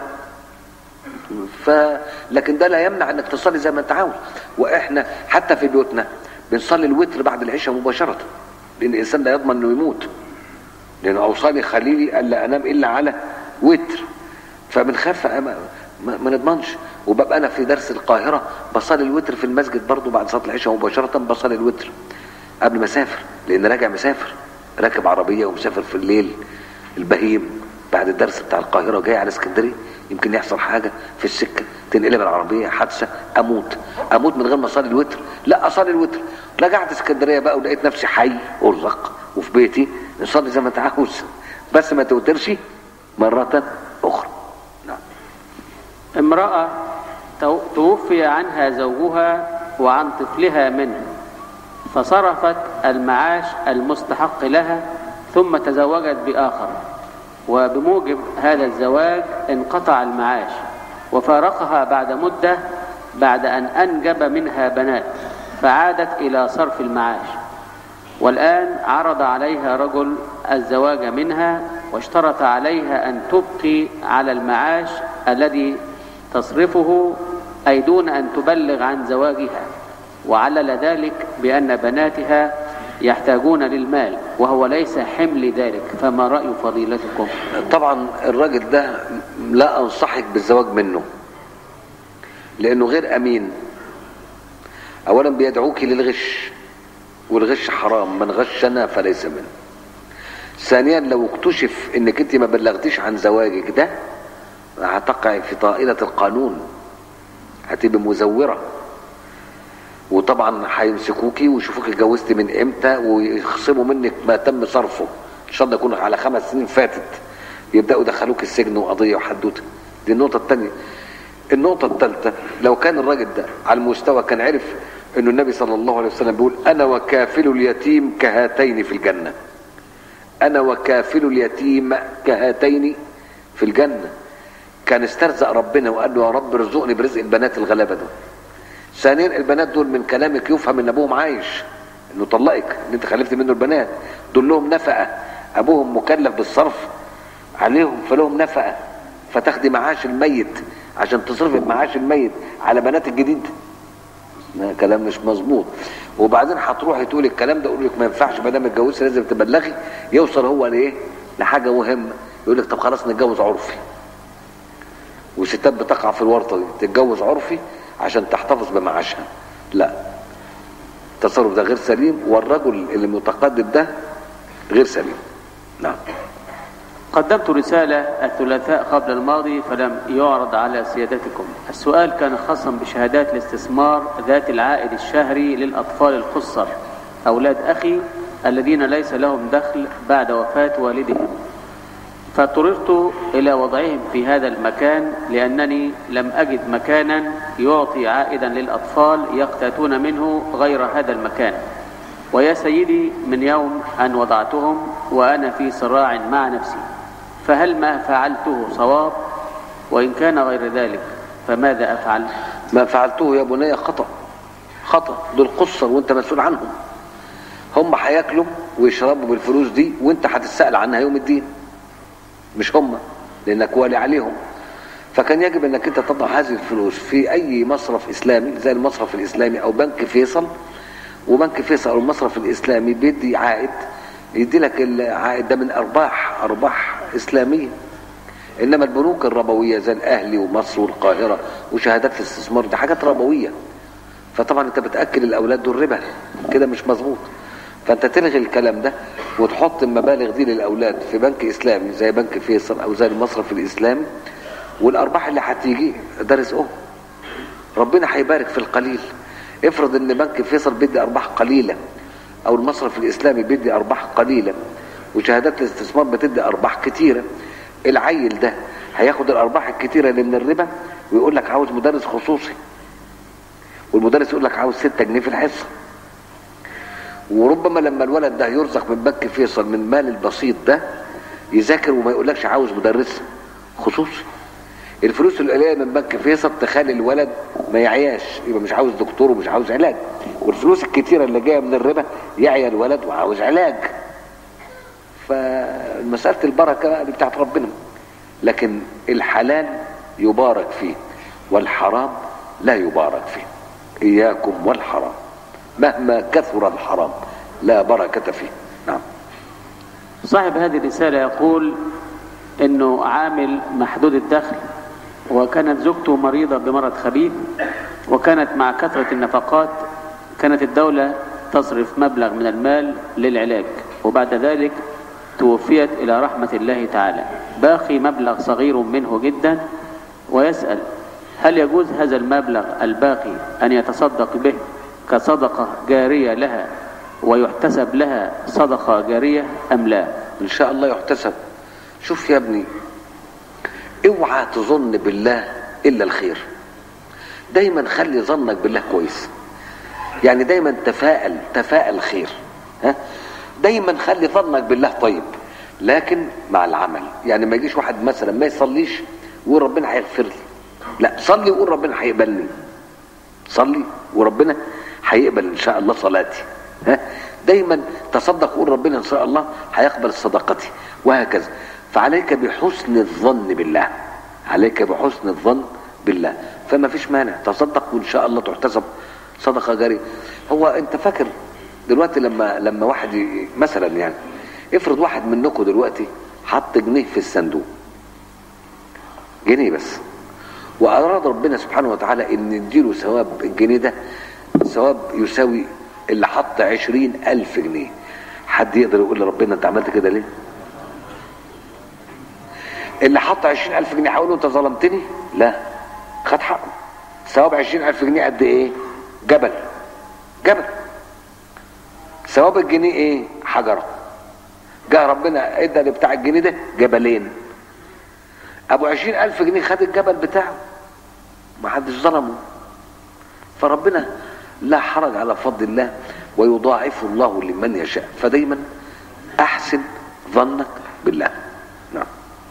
ف لكن ده لا يمنع انك تصلي زي ما انت عاوز واحنا حتى في بيوتنا بنصلي الوتر بعد العشاء مباشره لان الانسان لا يضمن انه يموت لانه اوصاني خليلي الا انام الا على وتر فبنخاف ما, ما, ما نضمنش وببقى انا في درس القاهره بصلي الوتر في المسجد برضو بعد صلاه العشاء مباشره بصلي الوتر قبل ما اسافر لان راجع مسافر راكب عربيه ومسافر في الليل البهيم بعد الدرس بتاع القاهره جاي على اسكندريه يمكن يحصل حاجه في السكه تنقلب العربيه حادثه اموت اموت من غير ما اصلي الوتر لا اصلي الوتر رجعت اسكندريه بقى ولقيت نفسي حي ارزق وفي بيتي نصلي زي ما انت عاوز بس ما توترش مره اخرى نعم امرأة تو- توفي عنها زوجها وعن طفلها منه فصرفت المعاش المستحق لها ثم تزوجت بآخر وبموجب هذا الزواج انقطع المعاش وفارقها بعد مدة بعد أن أنجب منها بنات فعادت إلى صرف المعاش والآن عرض عليها رجل الزواج منها واشترط عليها أن تبقي على المعاش الذي تصرفه أي دون أن تبلغ عن زواجها وعلل ذلك بأن بناتها يحتاجون للمال وهو ليس حمل ذلك فما رأي فضيلتكم طبعا الراجل ده لا انصحك بالزواج منه لانه غير امين اولا بيدعوك للغش والغش حرام من غشنا فليس منه ثانيا لو اكتشف انك انت ما بلغتيش عن زواجك ده هتقع في طائلة القانون هتبقى مزورة وطبعا هيمسكوكي ويشوفوك اتجوزتي من امتى ويخصموا منك ما تم صرفه ان شاء الله يكون على خمس سنين فاتت يبداوا يدخلوك السجن وقضيه وحدوته دي النقطه الثانيه النقطه الثالثه لو كان الراجل ده على المستوى كان عرف انه النبي صلى الله عليه وسلم بيقول انا وكافل اليتيم كهاتين في الجنه انا وكافل اليتيم كهاتين في الجنه كان استرزق ربنا وقال له يا رب ارزقني برزق البنات الغلابه دول ثانيا البنات دول من كلامك يفهم ان ابوهم عايش انه طلقك ان انت خلفت منه البنات دول لهم نفقه ابوهم مكلف بالصرف عليهم فلهم نفقه فتاخدي معاش الميت عشان تصرفي معاش الميت على بنات الجديد ده كلام مش مظبوط وبعدين هتروحي تقولي الكلام ده اقول لك ما ينفعش ما دام اتجوزتي لازم تبلغي يوصل هو لايه لحاجه مهمه يقول لك طب خلاص نتجوز عرفي وستات بتقع في الورطه دي تتجوز عرفي عشان تحتفظ بمعاشها لا التصرف ده غير سليم والرجل اللي متقدم ده غير سليم نعم قدمت رسالة الثلاثاء قبل الماضي فلم يعرض على سيادتكم السؤال كان خاصا بشهادات الاستثمار ذات العائد الشهري للأطفال القصر أولاد أخي الذين ليس لهم دخل بعد وفاة والدهم فاضطررت إلى وضعهم في هذا المكان لأنني لم أجد مكانا يعطي عائدا للأطفال يقتاتون منه غير هذا المكان ويا سيدي من يوم أن وضعتهم وأنا في صراع مع نفسي فهل ما فعلته صواب وإن كان غير ذلك فماذا أفعل ما فعلته يا بني خطأ خطأ دول قصر وانت مسؤول عنهم هم هياكلوا ويشربوا بالفلوس دي وانت هتتسأل عنها يوم الدين مش هم لانك والي عليهم فكان يجب انك انت تضع هذه الفلوس في اي مصرف اسلامي زي المصرف الاسلامي او بنك فيصل وبنك فيصل او المصرف الاسلامي بيدي عائد يدي لك العائد ده من ارباح ارباح اسلاميه انما البنوك الربويه زي الاهلي ومصر والقاهره وشهادات الاستثمار دي حاجات ربويه فطبعا انت بتاكل الاولاد دول ربا كده مش مظبوط فانت تلغي الكلام ده وتحط المبالغ دي للاولاد في بنك اسلامي زي بنك فيصل او زي المصرف الاسلامي والارباح اللي هتيجي ده رزقهم ربنا هيبارك في القليل افرض ان بنك فيصل بيدي ارباح قليله او المصرف الاسلامي بيدي ارباح قليله وشهادات الاستثمار بتدي ارباح كتيره العيل ده هياخد الارباح الكتيره اللي من الربا ويقول لك عاوز مدرس خصوصي والمدرس يقول لك عاوز 6 جنيه في الحصه وربما لما الولد ده يرزق من بنك فيصل من مال البسيط ده يذاكر وما يقولكش عاوز مدرس خصوصي الفلوس القليله من بنك فيصل تخلي الولد ما يعياش يبقى مش عاوز دكتور ومش عاوز علاج والفلوس الكتيره اللي جايه من الربا يعيا الولد وعاوز علاج فمساله البركه دي بتاعت ربنا لكن الحلال يبارك فيه والحرام لا يبارك فيه اياكم والحرام مهما كثر الحرام لا بركه فيه نعم صاحب هذه الرسالة يقول انه عامل محدود الدخل وكانت زوجته مريضة بمرض خبيث وكانت مع كثرة النفقات كانت الدولة تصرف مبلغ من المال للعلاج وبعد ذلك توفيت إلى رحمة الله تعالى باقي مبلغ صغير منه جدا ويسأل هل يجوز هذا المبلغ الباقي أن يتصدق به كصدقة جارية لها ويحتسب لها صدقة جارية أم لا ان شاء الله يحتسب شوف يا ابني اوعى تظن بالله الا الخير دايما خلي ظنك بالله كويس يعني دايما تفائل تفائل خير ها دايما خلي ظنك بالله طيب لكن مع العمل يعني ما يجيش واحد مثلا ما يصليش ويقول ربنا هيغفر لي لا صلي وقول ربنا هيقبلني صلي وربنا هيقبل ان شاء الله صلاتي ها دايما تصدق وقول ربنا ان شاء الله هيقبل صدقتي وهكذا فعليك بحسن الظن بالله عليك بحسن الظن بالله فما فيش مانع تصدق وان شاء الله تحتسب صدقه جاريه هو انت فاكر دلوقتي لما لما واحد ي- مثلا يعني افرض واحد منكم دلوقتي حط جنيه في الصندوق جنيه بس واراد ربنا سبحانه وتعالى ان يديله ثواب الجنيه ده ثواب يساوي اللي حط عشرين الف جنيه حد يقدر يقول لربنا انت عملت كده ليه اللي حط عشرين الف جنيه هيقول له انت ظلمتني لا خد حقه ثواب عشرين الف جنيه قد ايه جبل جبل ثواب الجنيه ايه حجره جاء ربنا ادى لبتاع الجنيه ده جبلين ابو عشرين الف جنيه خد الجبل بتاعه ما حدش ظلمه فربنا لا حرج على فضل الله ويضاعف الله لمن يشاء فدايما احسن ظنك بالله نعم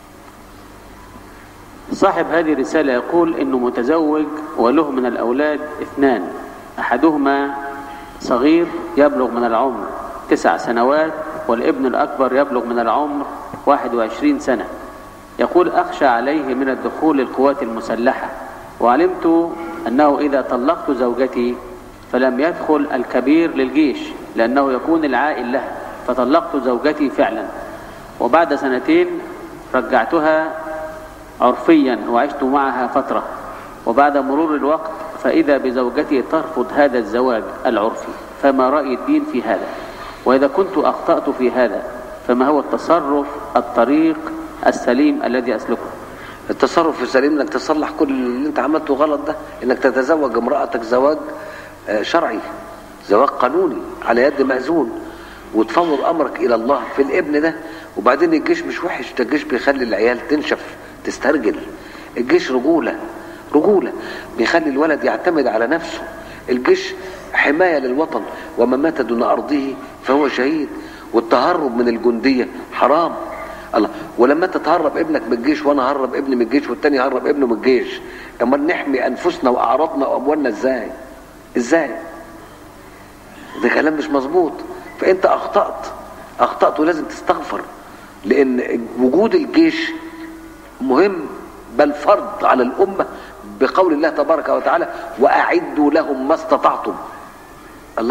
صاحب هذه الرسالة يقول انه متزوج وله من الاولاد اثنان احدهما صغير يبلغ من العمر تسع سنوات والابن الاكبر يبلغ من العمر واحد وعشرين سنة يقول اخشى عليه من الدخول للقوات المسلحة وعلمت انه اذا طلقت زوجتي فلم يدخل الكبير للجيش لانه يكون العائل له فطلقت زوجتي فعلا وبعد سنتين رجعتها عرفيا وعشت معها فترة وبعد مرور الوقت فإذا بزوجتي ترفض هذا الزواج العرفي فما رأي الدين في هذا وإذا كنت أخطأت في هذا فما هو التصرف الطريق السليم الذي أسلكه التصرف السليم انك تصلح كل اللي انت عملته غلط ده انك تتزوج امرأتك زواج آه، شرعي زواج قانوني على يد مأذون وتفوض امرك الى الله في الابن ده وبعدين الجيش مش وحش ده الجيش بيخلي العيال تنشف تسترجل الجيش رجولة رجولة بيخلي الولد يعتمد على نفسه الجيش حماية للوطن ومن مات دون أرضه فهو شهيد والتهرب من الجندية حرام الله ولما انت تهرب ابنك من الجيش وانا هرب ابني من الجيش والتاني يهرب ابنه من الجيش امال نحمي انفسنا واعراضنا واموالنا ازاي ازاي ده كلام مش مظبوط فانت اخطات اخطات ولازم تستغفر لان وجود الجيش مهم بل فرض على الامه بقول الله تبارك وتعالى واعدوا لهم ما استطعتم الله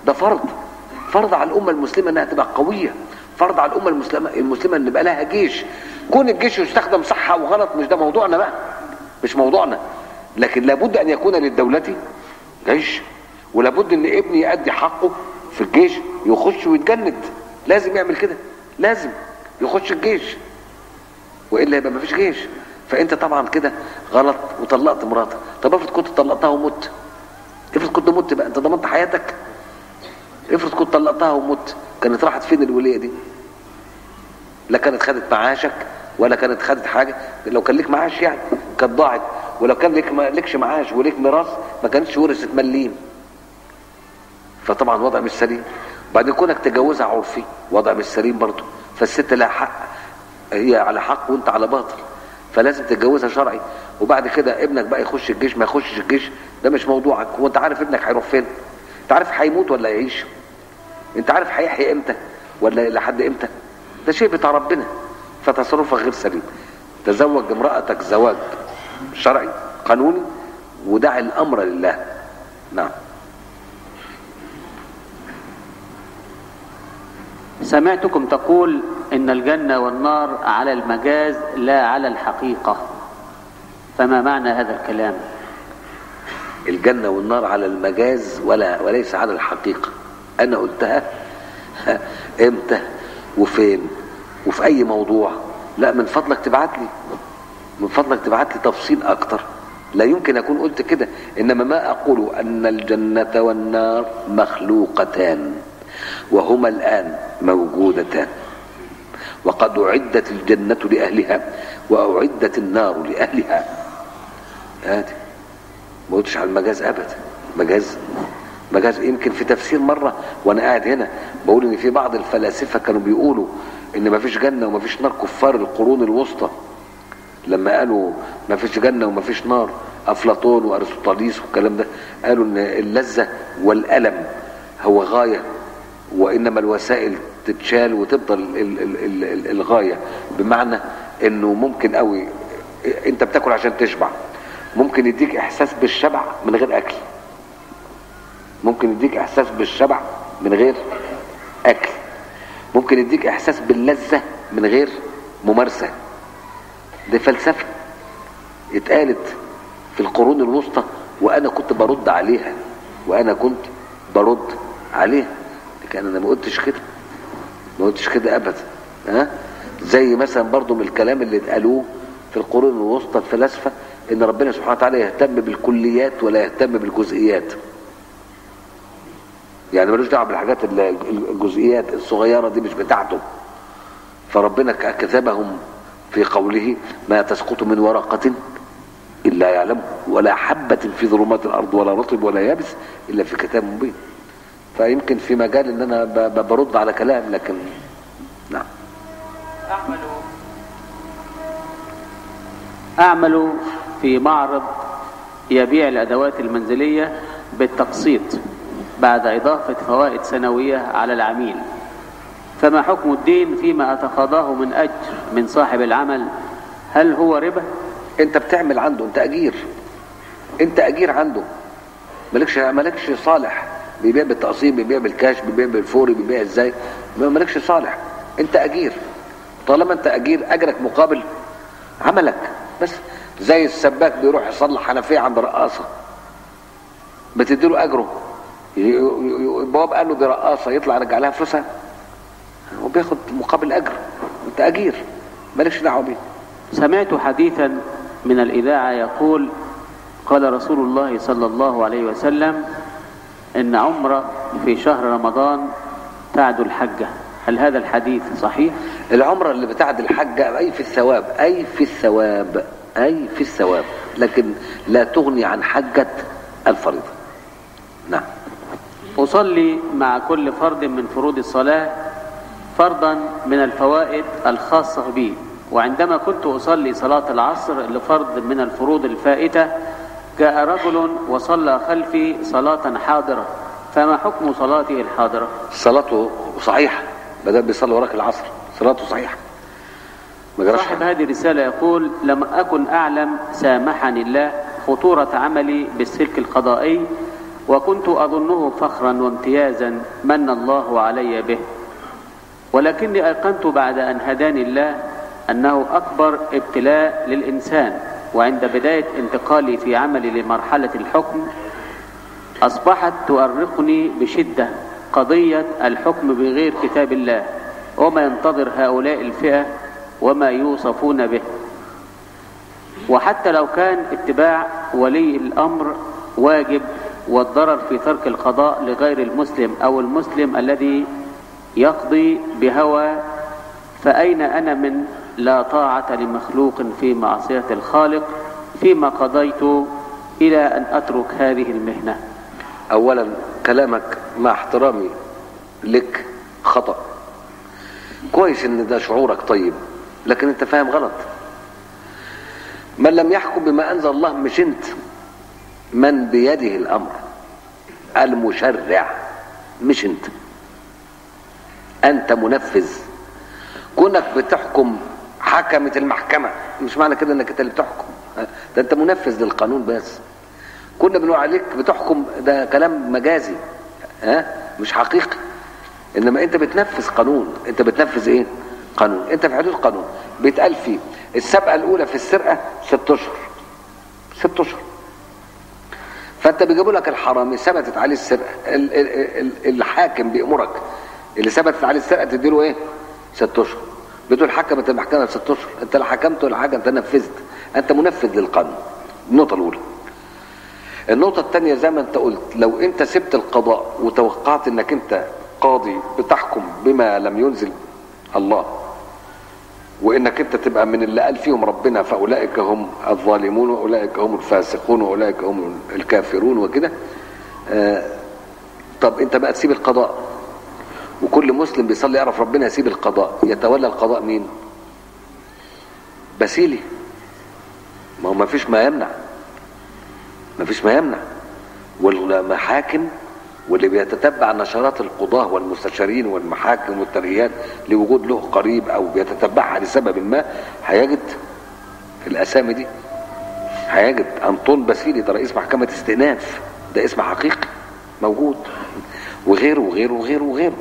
ده فرض فرض على الامه المسلمه انها تبقى قويه فرض على الامه المسلمه المسلمه ان يبقى لها جيش كون الجيش يستخدم صح او غلط مش ده موضوعنا بقى مش موضوعنا لكن لابد ان يكون للدوله جيش ولابد ان ابني يأدي حقه في الجيش يخش ويتجند لازم يعمل كده لازم يخش الجيش والا يبقى مفيش جيش فانت طبعا كده غلط وطلقت مراتك طب افرض كنت طلقتها ومت افرض كنت مت بقى انت ضمنت حياتك افرض كنت طلقتها ومت كانت راحت فين الوليه دي لا كانت خدت معاشك ولا كانت خدت حاجه لو كان ليك معاش يعني كانت ضاعت ولو كان ليك ما لكش معاش وليك ميراث ما كانتش ورثت مليم فطبعا وضع مش سليم وبعدين كونك تجوزها عرفي وضع مش سليم برضه فالست لها حق هي على حق وانت على باطل فلازم تتجوزها شرعي وبعد كده ابنك بقى يخش الجيش ما يخشش الجيش ده مش موضوعك هو انت عارف ابنك هيروح فين انت عارف هيموت ولا يعيش انت عارف هيحيى امتى ولا لحد امتى ده شيء بتاع ربنا فتصرفك غير سليم تزوج امرأتك زواج شرعي قانوني ودع الامر لله نعم سمعتكم تقول إن الجنة والنار على المجاز لا على الحقيقة فما معنى هذا الكلام الجنة والنار على المجاز ولا وليس على الحقيقة أنا قلتها إمتى وفين وفي أي موضوع لا من فضلك تبعت لي من فضلك تبعت لي تفصيل أكتر لا يمكن أكون قلت كده إنما ما أقول أن الجنة والنار مخلوقتان وهما الآن موجودتان وقد أعدت الجنة لأهلها وأعدت النار لأهلها هاتي ما قلتش على المجاز أبدا مجاز مجاز يمكن في تفسير مرة وأنا قاعد هنا بقول إن في بعض الفلاسفة كانوا بيقولوا إن ما فيش جنة وما فيش نار كفار القرون الوسطى لما قالوا ما فيش جنة وما فيش نار أفلاطون وأرسطاليس والكلام ده قالوا إن اللذة والألم هو غاية وإنما الوسائل تتشال وتفضل ال- ال- ال- ال- الغاية بمعنى إنه ممكن قوي أنت بتاكل عشان تشبع ممكن يديك إحساس بالشبع من غير أكل ممكن يديك إحساس بالشبع من غير أكل ممكن يديك إحساس باللذة من غير ممارسة دي فلسفة اتقالت في القرون الوسطى وانا كنت برد عليها وانا كنت برد عليها لكن انا ما قلتش كده ما قلتش كده ابدا ها زي مثلا برضو من الكلام اللي اتقالوه في القرون الوسطى الفلاسفه ان ربنا سبحانه وتعالى يهتم بالكليات ولا يهتم بالجزئيات يعني ملوش دعوه بالحاجات ال- الجزئيات الصغيره دي مش بتاعته فربنا كتبهم في قوله ما تسقط من ورقة إلا يعلم ولا حبة في ظلمات الأرض ولا رطب ولا يابس إلا في كتاب مبين فيمكن في مجال إن أنا ب- ب- برد على كلام لكن نعم أعمل أعمل في معرض يبيع الأدوات المنزلية بالتقسيط بعد إضافة فوائد سنوية على العميل فما حكم الدين فيما أتقاضاه من أجر من صاحب العمل هل هو ربا؟ أنت بتعمل عنده أنت أجير أنت أجير عنده مالكش مالكش صالح بيبيع بالتقسيط بيبيع بالكاش بيبيع بالفوري بيبيع ازاي مالكش صالح انت اجير طالما انت اجير اجرك مقابل عملك بس زي السباك بيروح يصلح حنفيه عند رقاصه بتديله اجره ي- ي- ي- البواب قال له دي رقاصه يطلع يرجع لها فلوسها وبياخد مقابل اجر انت اجير مالكش دعوه بيه سمعت حديثا من الإذاعة يقول قال رسول الله صلى الله عليه وسلم إن عمرة في شهر رمضان تعدو الحجة هل هذا الحديث صحيح؟ العمرة اللي بتاعت الحجة أي في الثواب أي في الثواب أي في الثواب لكن لا تغني عن حجة الفريضة نعم أصلي مع كل فرد من فروض الصلاة فرضا من الفوائد الخاصة بي وعندما كنت أصلي صلاة العصر لفرض من الفروض الفائتة جاء رجل وصلى خلفي صلاة حاضرة فما حكم صلاته الحاضرة صلاته صحيحة ما دام بيصلي وراك العصر صلاته صحيحة ما جراش صاحب حاجة. هذه الرسالة يقول لم أكن أعلم سامحني الله خطورة عملي بالسلك القضائي وكنت أظنه فخرا وامتيازا من الله علي به ولكني أيقنت بعد أن هداني الله أنه أكبر ابتلاء للإنسان وعند بداية انتقالي في عملي لمرحلة الحكم أصبحت تؤرقني بشدة قضية الحكم بغير كتاب الله وما ينتظر هؤلاء الفئة وما يوصفون به وحتى لو كان اتباع ولي الأمر واجب والضرر في ترك القضاء لغير المسلم أو المسلم الذي يقضي بهوى فأين أنا من لا طاعة لمخلوق في معصية الخالق فيما قضيت إلى أن أترك هذه المهنة اولا كلامك مع احترامي لك خطأ كويس ان ده شعورك طيب لكن انت فاهم غلط من لم يحكم بما انزل الله مش انت من بيده الامر المشرع مش انت انت منفذ كونك بتحكم حكمت المحكمة مش معنى كده انك انت اللي بتحكم ده انت منفذ للقانون بس كنا بنقول عليك بتحكم ده كلام مجازي ها مش حقيقي انما انت بتنفذ قانون انت بتنفذ ايه قانون انت في حدود قانون بيتقال فيه السبقه الاولى في السرقه ست اشهر ست اشهر فانت بيجيبوا لك الحرامي ثبتت عليه السرقه ال- ال- ال- الحاكم بيامرك اللي ثبتت عليه السرقه تديله ايه ست اشهر بتقول حكمت المحكمه ست اشهر انت لا حكمت ولا حاجه انت نفذت انت منفذ للقانون النقطه الاولى النقطة الثانية زي ما انت قلت لو انت سبت القضاء وتوقعت انك انت قاضي بتحكم بما لم ينزل الله وانك انت تبقى من اللي قال فيهم ربنا فاولئك هم الظالمون واولئك هم الفاسقون واولئك هم الكافرون وكده آه طب انت بقى تسيب القضاء وكل مسلم بيصلي يعرف ربنا يسيب القضاء يتولى القضاء مين بسيلي ما هو ما فيش ما يمنع ما فيش ما يمنع والمحاكم واللي بيتتبع نشرات القضاة والمستشارين والمحاكم والترهيات لوجود له قريب او بيتتبعها لسبب ما هيجد الاسامي دي هيجد انطون باسيلي ده رئيس محكمة استئناف ده اسم حقيقي موجود وغيره وغيره وغيره وغيره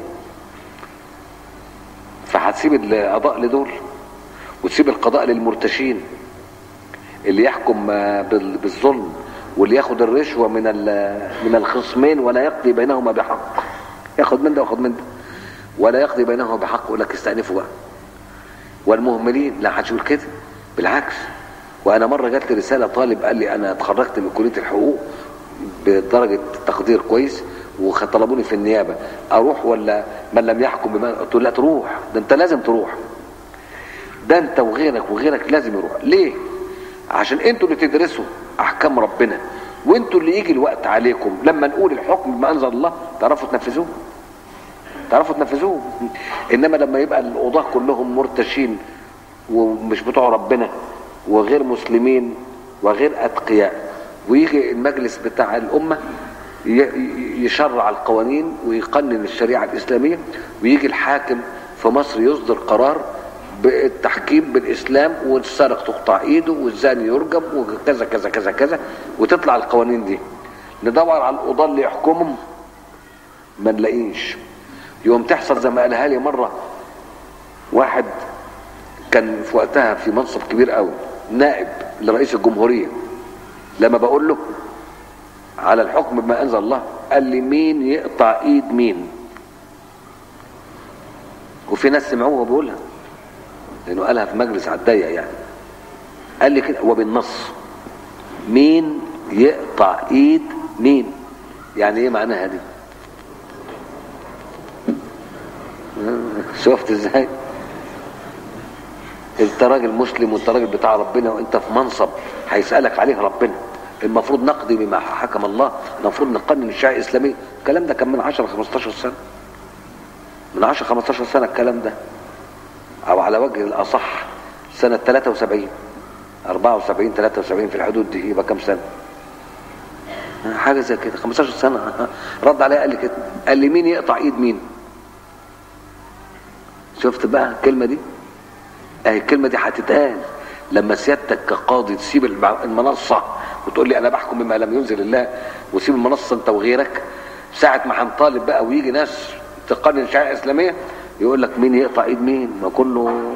فهتسيب القضاء لدول وتسيب القضاء للمرتشين اللي يحكم بال- بالظلم واللي ياخد الرشوة من ال- من الخصمين ولا يقضي بينهما بحق ياخد من ده وياخد من ده ولا يقضي بينهما بحق يقول لك استأنفوا بقى والمهملين لا حدش يقول كده بالعكس وانا مره جات لي رساله طالب قال لي انا اتخرجت من كليه الحقوق بدرجه تقدير كويس وطلبوني في النيابه اروح ولا من لم يحكم بما قلت له لا تروح ده انت لازم تروح ده انت وغيرك وغيرك لازم يروح ليه عشان انتوا اللي تدرسوا احكام ربنا وانتوا اللي يجي الوقت عليكم لما نقول الحكم بما انزل الله تعرفوا تنفذوه تعرفوا تنفذوه انما لما يبقى القضاه كلهم مرتشين ومش بتوع ربنا وغير مسلمين وغير اتقياء ويجي المجلس بتاع الامه ي- ي- يشرع القوانين ويقنن الشريعه الاسلاميه ويجي الحاكم في مصر يصدر قرار بالتحكيم بالاسلام والسارق تقطع ايده والزاني يرجم وكذا كذا كذا كذا وتطلع القوانين دي ندور على القضاه اللي يحكمهم ما نلاقيش يوم تحصل زي ما قالها لي مره واحد كان في وقتها في منصب كبير قوي نائب لرئيس الجمهوريه لما بقول له على الحكم بما انزل الله قال لي مين يقطع ايد مين وفي ناس سمعوه وهو بيقولها لانه قالها في مجلس على الضيق يعني قال لي كده وبالنص مين يقطع ايد مين يعني ايه معناها دي شفت ازاي انت راجل مسلم وانت راجل بتاع ربنا وانت في منصب هيسألك عليه ربنا المفروض نقضي بما حكم الله المفروض نقنن الشريعه الاسلاميه الكلام ده كان من 10 15 سنه من 10 15 سنه الكلام ده او على وجه الاصح سنه 73 74 73 في الحدود دي يبقى كام سنه حاجه زي كده 15 سنه رد عليا قال لي كده قال لي مين يقطع ايد مين شفت بقى الكلمه دي اهي الكلمه دي هتتقال لما سيادتك كقاضي تسيب الم- المنصه وتقول لي انا بحكم بما لم ينزل الله وسيب المنصه انت وغيرك ساعه ما هنطالب بقى ويجي ناس تقنن شريعه اسلاميه يقول لك مين يقطع ايد مين ما كله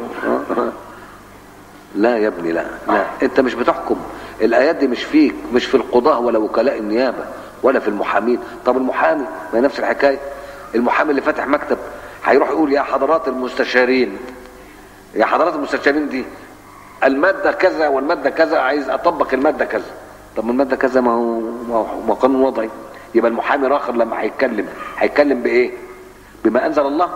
لا يا ابني لا لا انت مش بتحكم الايات دي مش فيك مش في القضاه ولا وكلاء النيابه ولا في المحامين طب المحامي ما هي نفس الحكايه المحامي اللي فاتح مكتب هيروح يقول يا حضرات المستشارين يا حضرات المستشارين دي الماده كذا والماده كذا عايز اطبق الماده كذا طب ما الماده كذا ما هو ما هو ما هو قانون وضعي يبقى المحامي الاخر لما هيتكلم هيتكلم بايه بما انزل الله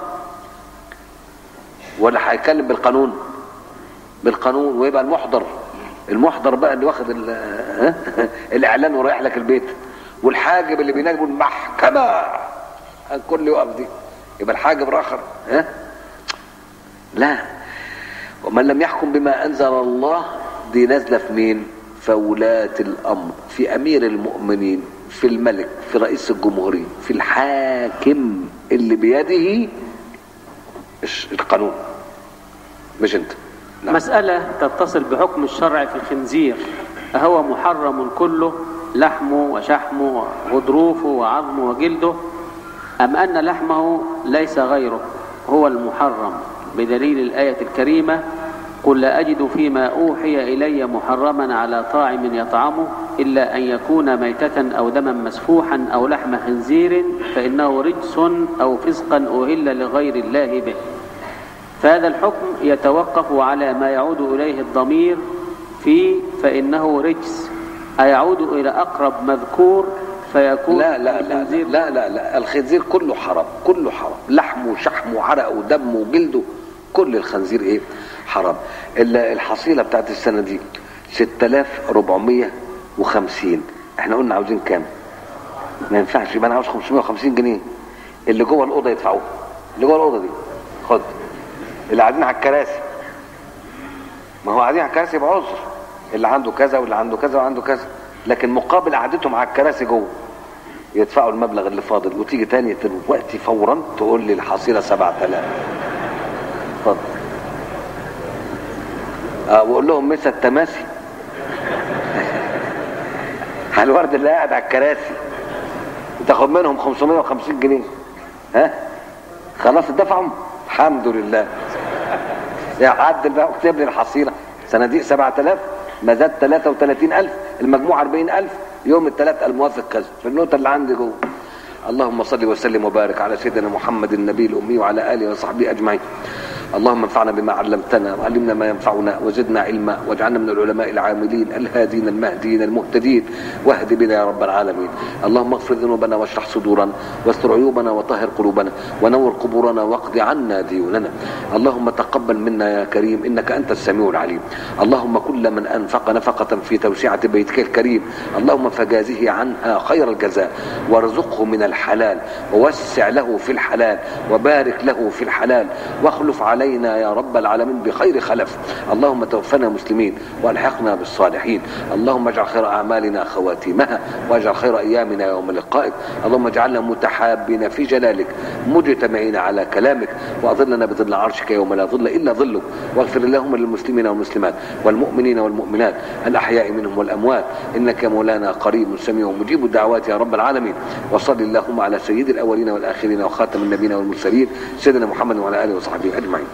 ولا هيتكلم بالقانون بالقانون ويبقى المحضر المحضر بقى اللي واخد ال- ها؟ الاعلان ورايح لك البيت والحاجب اللي بينادي يقول محكمه الكل يقف دي يبقى الحاجب الاخر ها لا ومن لم يحكم بما انزل الله دي نازله في مين في ولاة الامر في امير المؤمنين في الملك في رئيس الجمهوريه في الحاكم اللي بيده الش- القانون مش انت نعم. مسألة تتصل بحكم الشرع في الخنزير أهو محرم كله لحمه وشحمه وغضروفه وعظمه وجلده أم أن لحمه ليس غيره هو المحرم بدليل الآية الكريمة قل لا أجد فيما أوحي إلي محرما على طاعم يطعمه إلا أن يكون ميتة أو دما مسفوحا أو لحم خنزير فإنه رجس أو فسقا أهل لغير الله به فهذا الحكم يتوقف على ما يعود إليه الضمير في فإنه رجس أيعود إلى أقرب مذكور فيكون لا لا لا الخنزير لا لا لا الخنزير كله حرام كله حرام لحمه وشحمه وعرقه ودمه وجلده كل الخنزير ايه حرام ال- الحصيله بتاعت السنه دي 6450 احنا قلنا عاوزين كام ما ينفعش يبقى انا عاوز 550 جنيه اللي جوه الاوضه يدفعوه اللي جوه الاوضه دي خد اللي قاعدين على الكراسي ما هو قاعدين على الكراسي يبقى عذر اللي عنده كذا واللي عنده كذا وعنده كذا لكن مقابل قعدتهم على الكراسي جوه يدفعوا المبلغ اللي فاضل وتيجي تاني دلوقتي فورا تقول لي الحصيله 7000 اتفضل اه واقول لهم مسا التماسي على الورد اللي قاعد على الكراسي تاخد منهم 550 جنيه ها خلاص اتدفعوا الحمد لله يا عدل بقى اكتب لي الحصيله صناديق 7000 ما زاد 33000 المجموع 40000 يوم الثلاث الموافق كذا في النوتة اللي عندي جوه اللهم صل وسلم وبارك على سيدنا محمد النبي الامي وعلى اله وصحبه اجمعين اللهم انفعنا بما علمتنا وعلمنا ما ينفعنا وزدنا علما واجعلنا من العلماء العاملين الهادين المهديين المهتدين واهد بنا يا رب العالمين اللهم اغفر ذنوبنا واشرح صدورنا واستر عيوبنا وطهر قلوبنا ونور قبورنا واقض عنا ديوننا اللهم تقبل منا يا كريم انك انت السميع العليم اللهم كل من انفق نفقه في توسعه بيتك الكريم اللهم فجازه عنها خير الجزاء وارزقه من الحلال ووسع له في الحلال وبارك له في الحلال واخلف علينا يا رب العالمين بخير خلف اللهم توفنا مسلمين والحقنا بالصالحين اللهم اجعل خير اعمالنا خواتيمها واجعل خير ايامنا يوم لقائك اللهم اجعلنا متحابين في جلالك مجتمعين على كلامك واظلنا بظل عرشك يوم لا ظل الا ظلك واغفر اللهم للمسلمين والمسلمات والمؤمنين والمؤمنات الاحياء منهم والاموات انك يا مولانا قريب سميع مجيب الدعوات يا رب العالمين وصل اللهم على سيد الاولين والاخرين وخاتم النبيين والمرسلين سيدنا محمد وعلى اله وصحبه اجمعين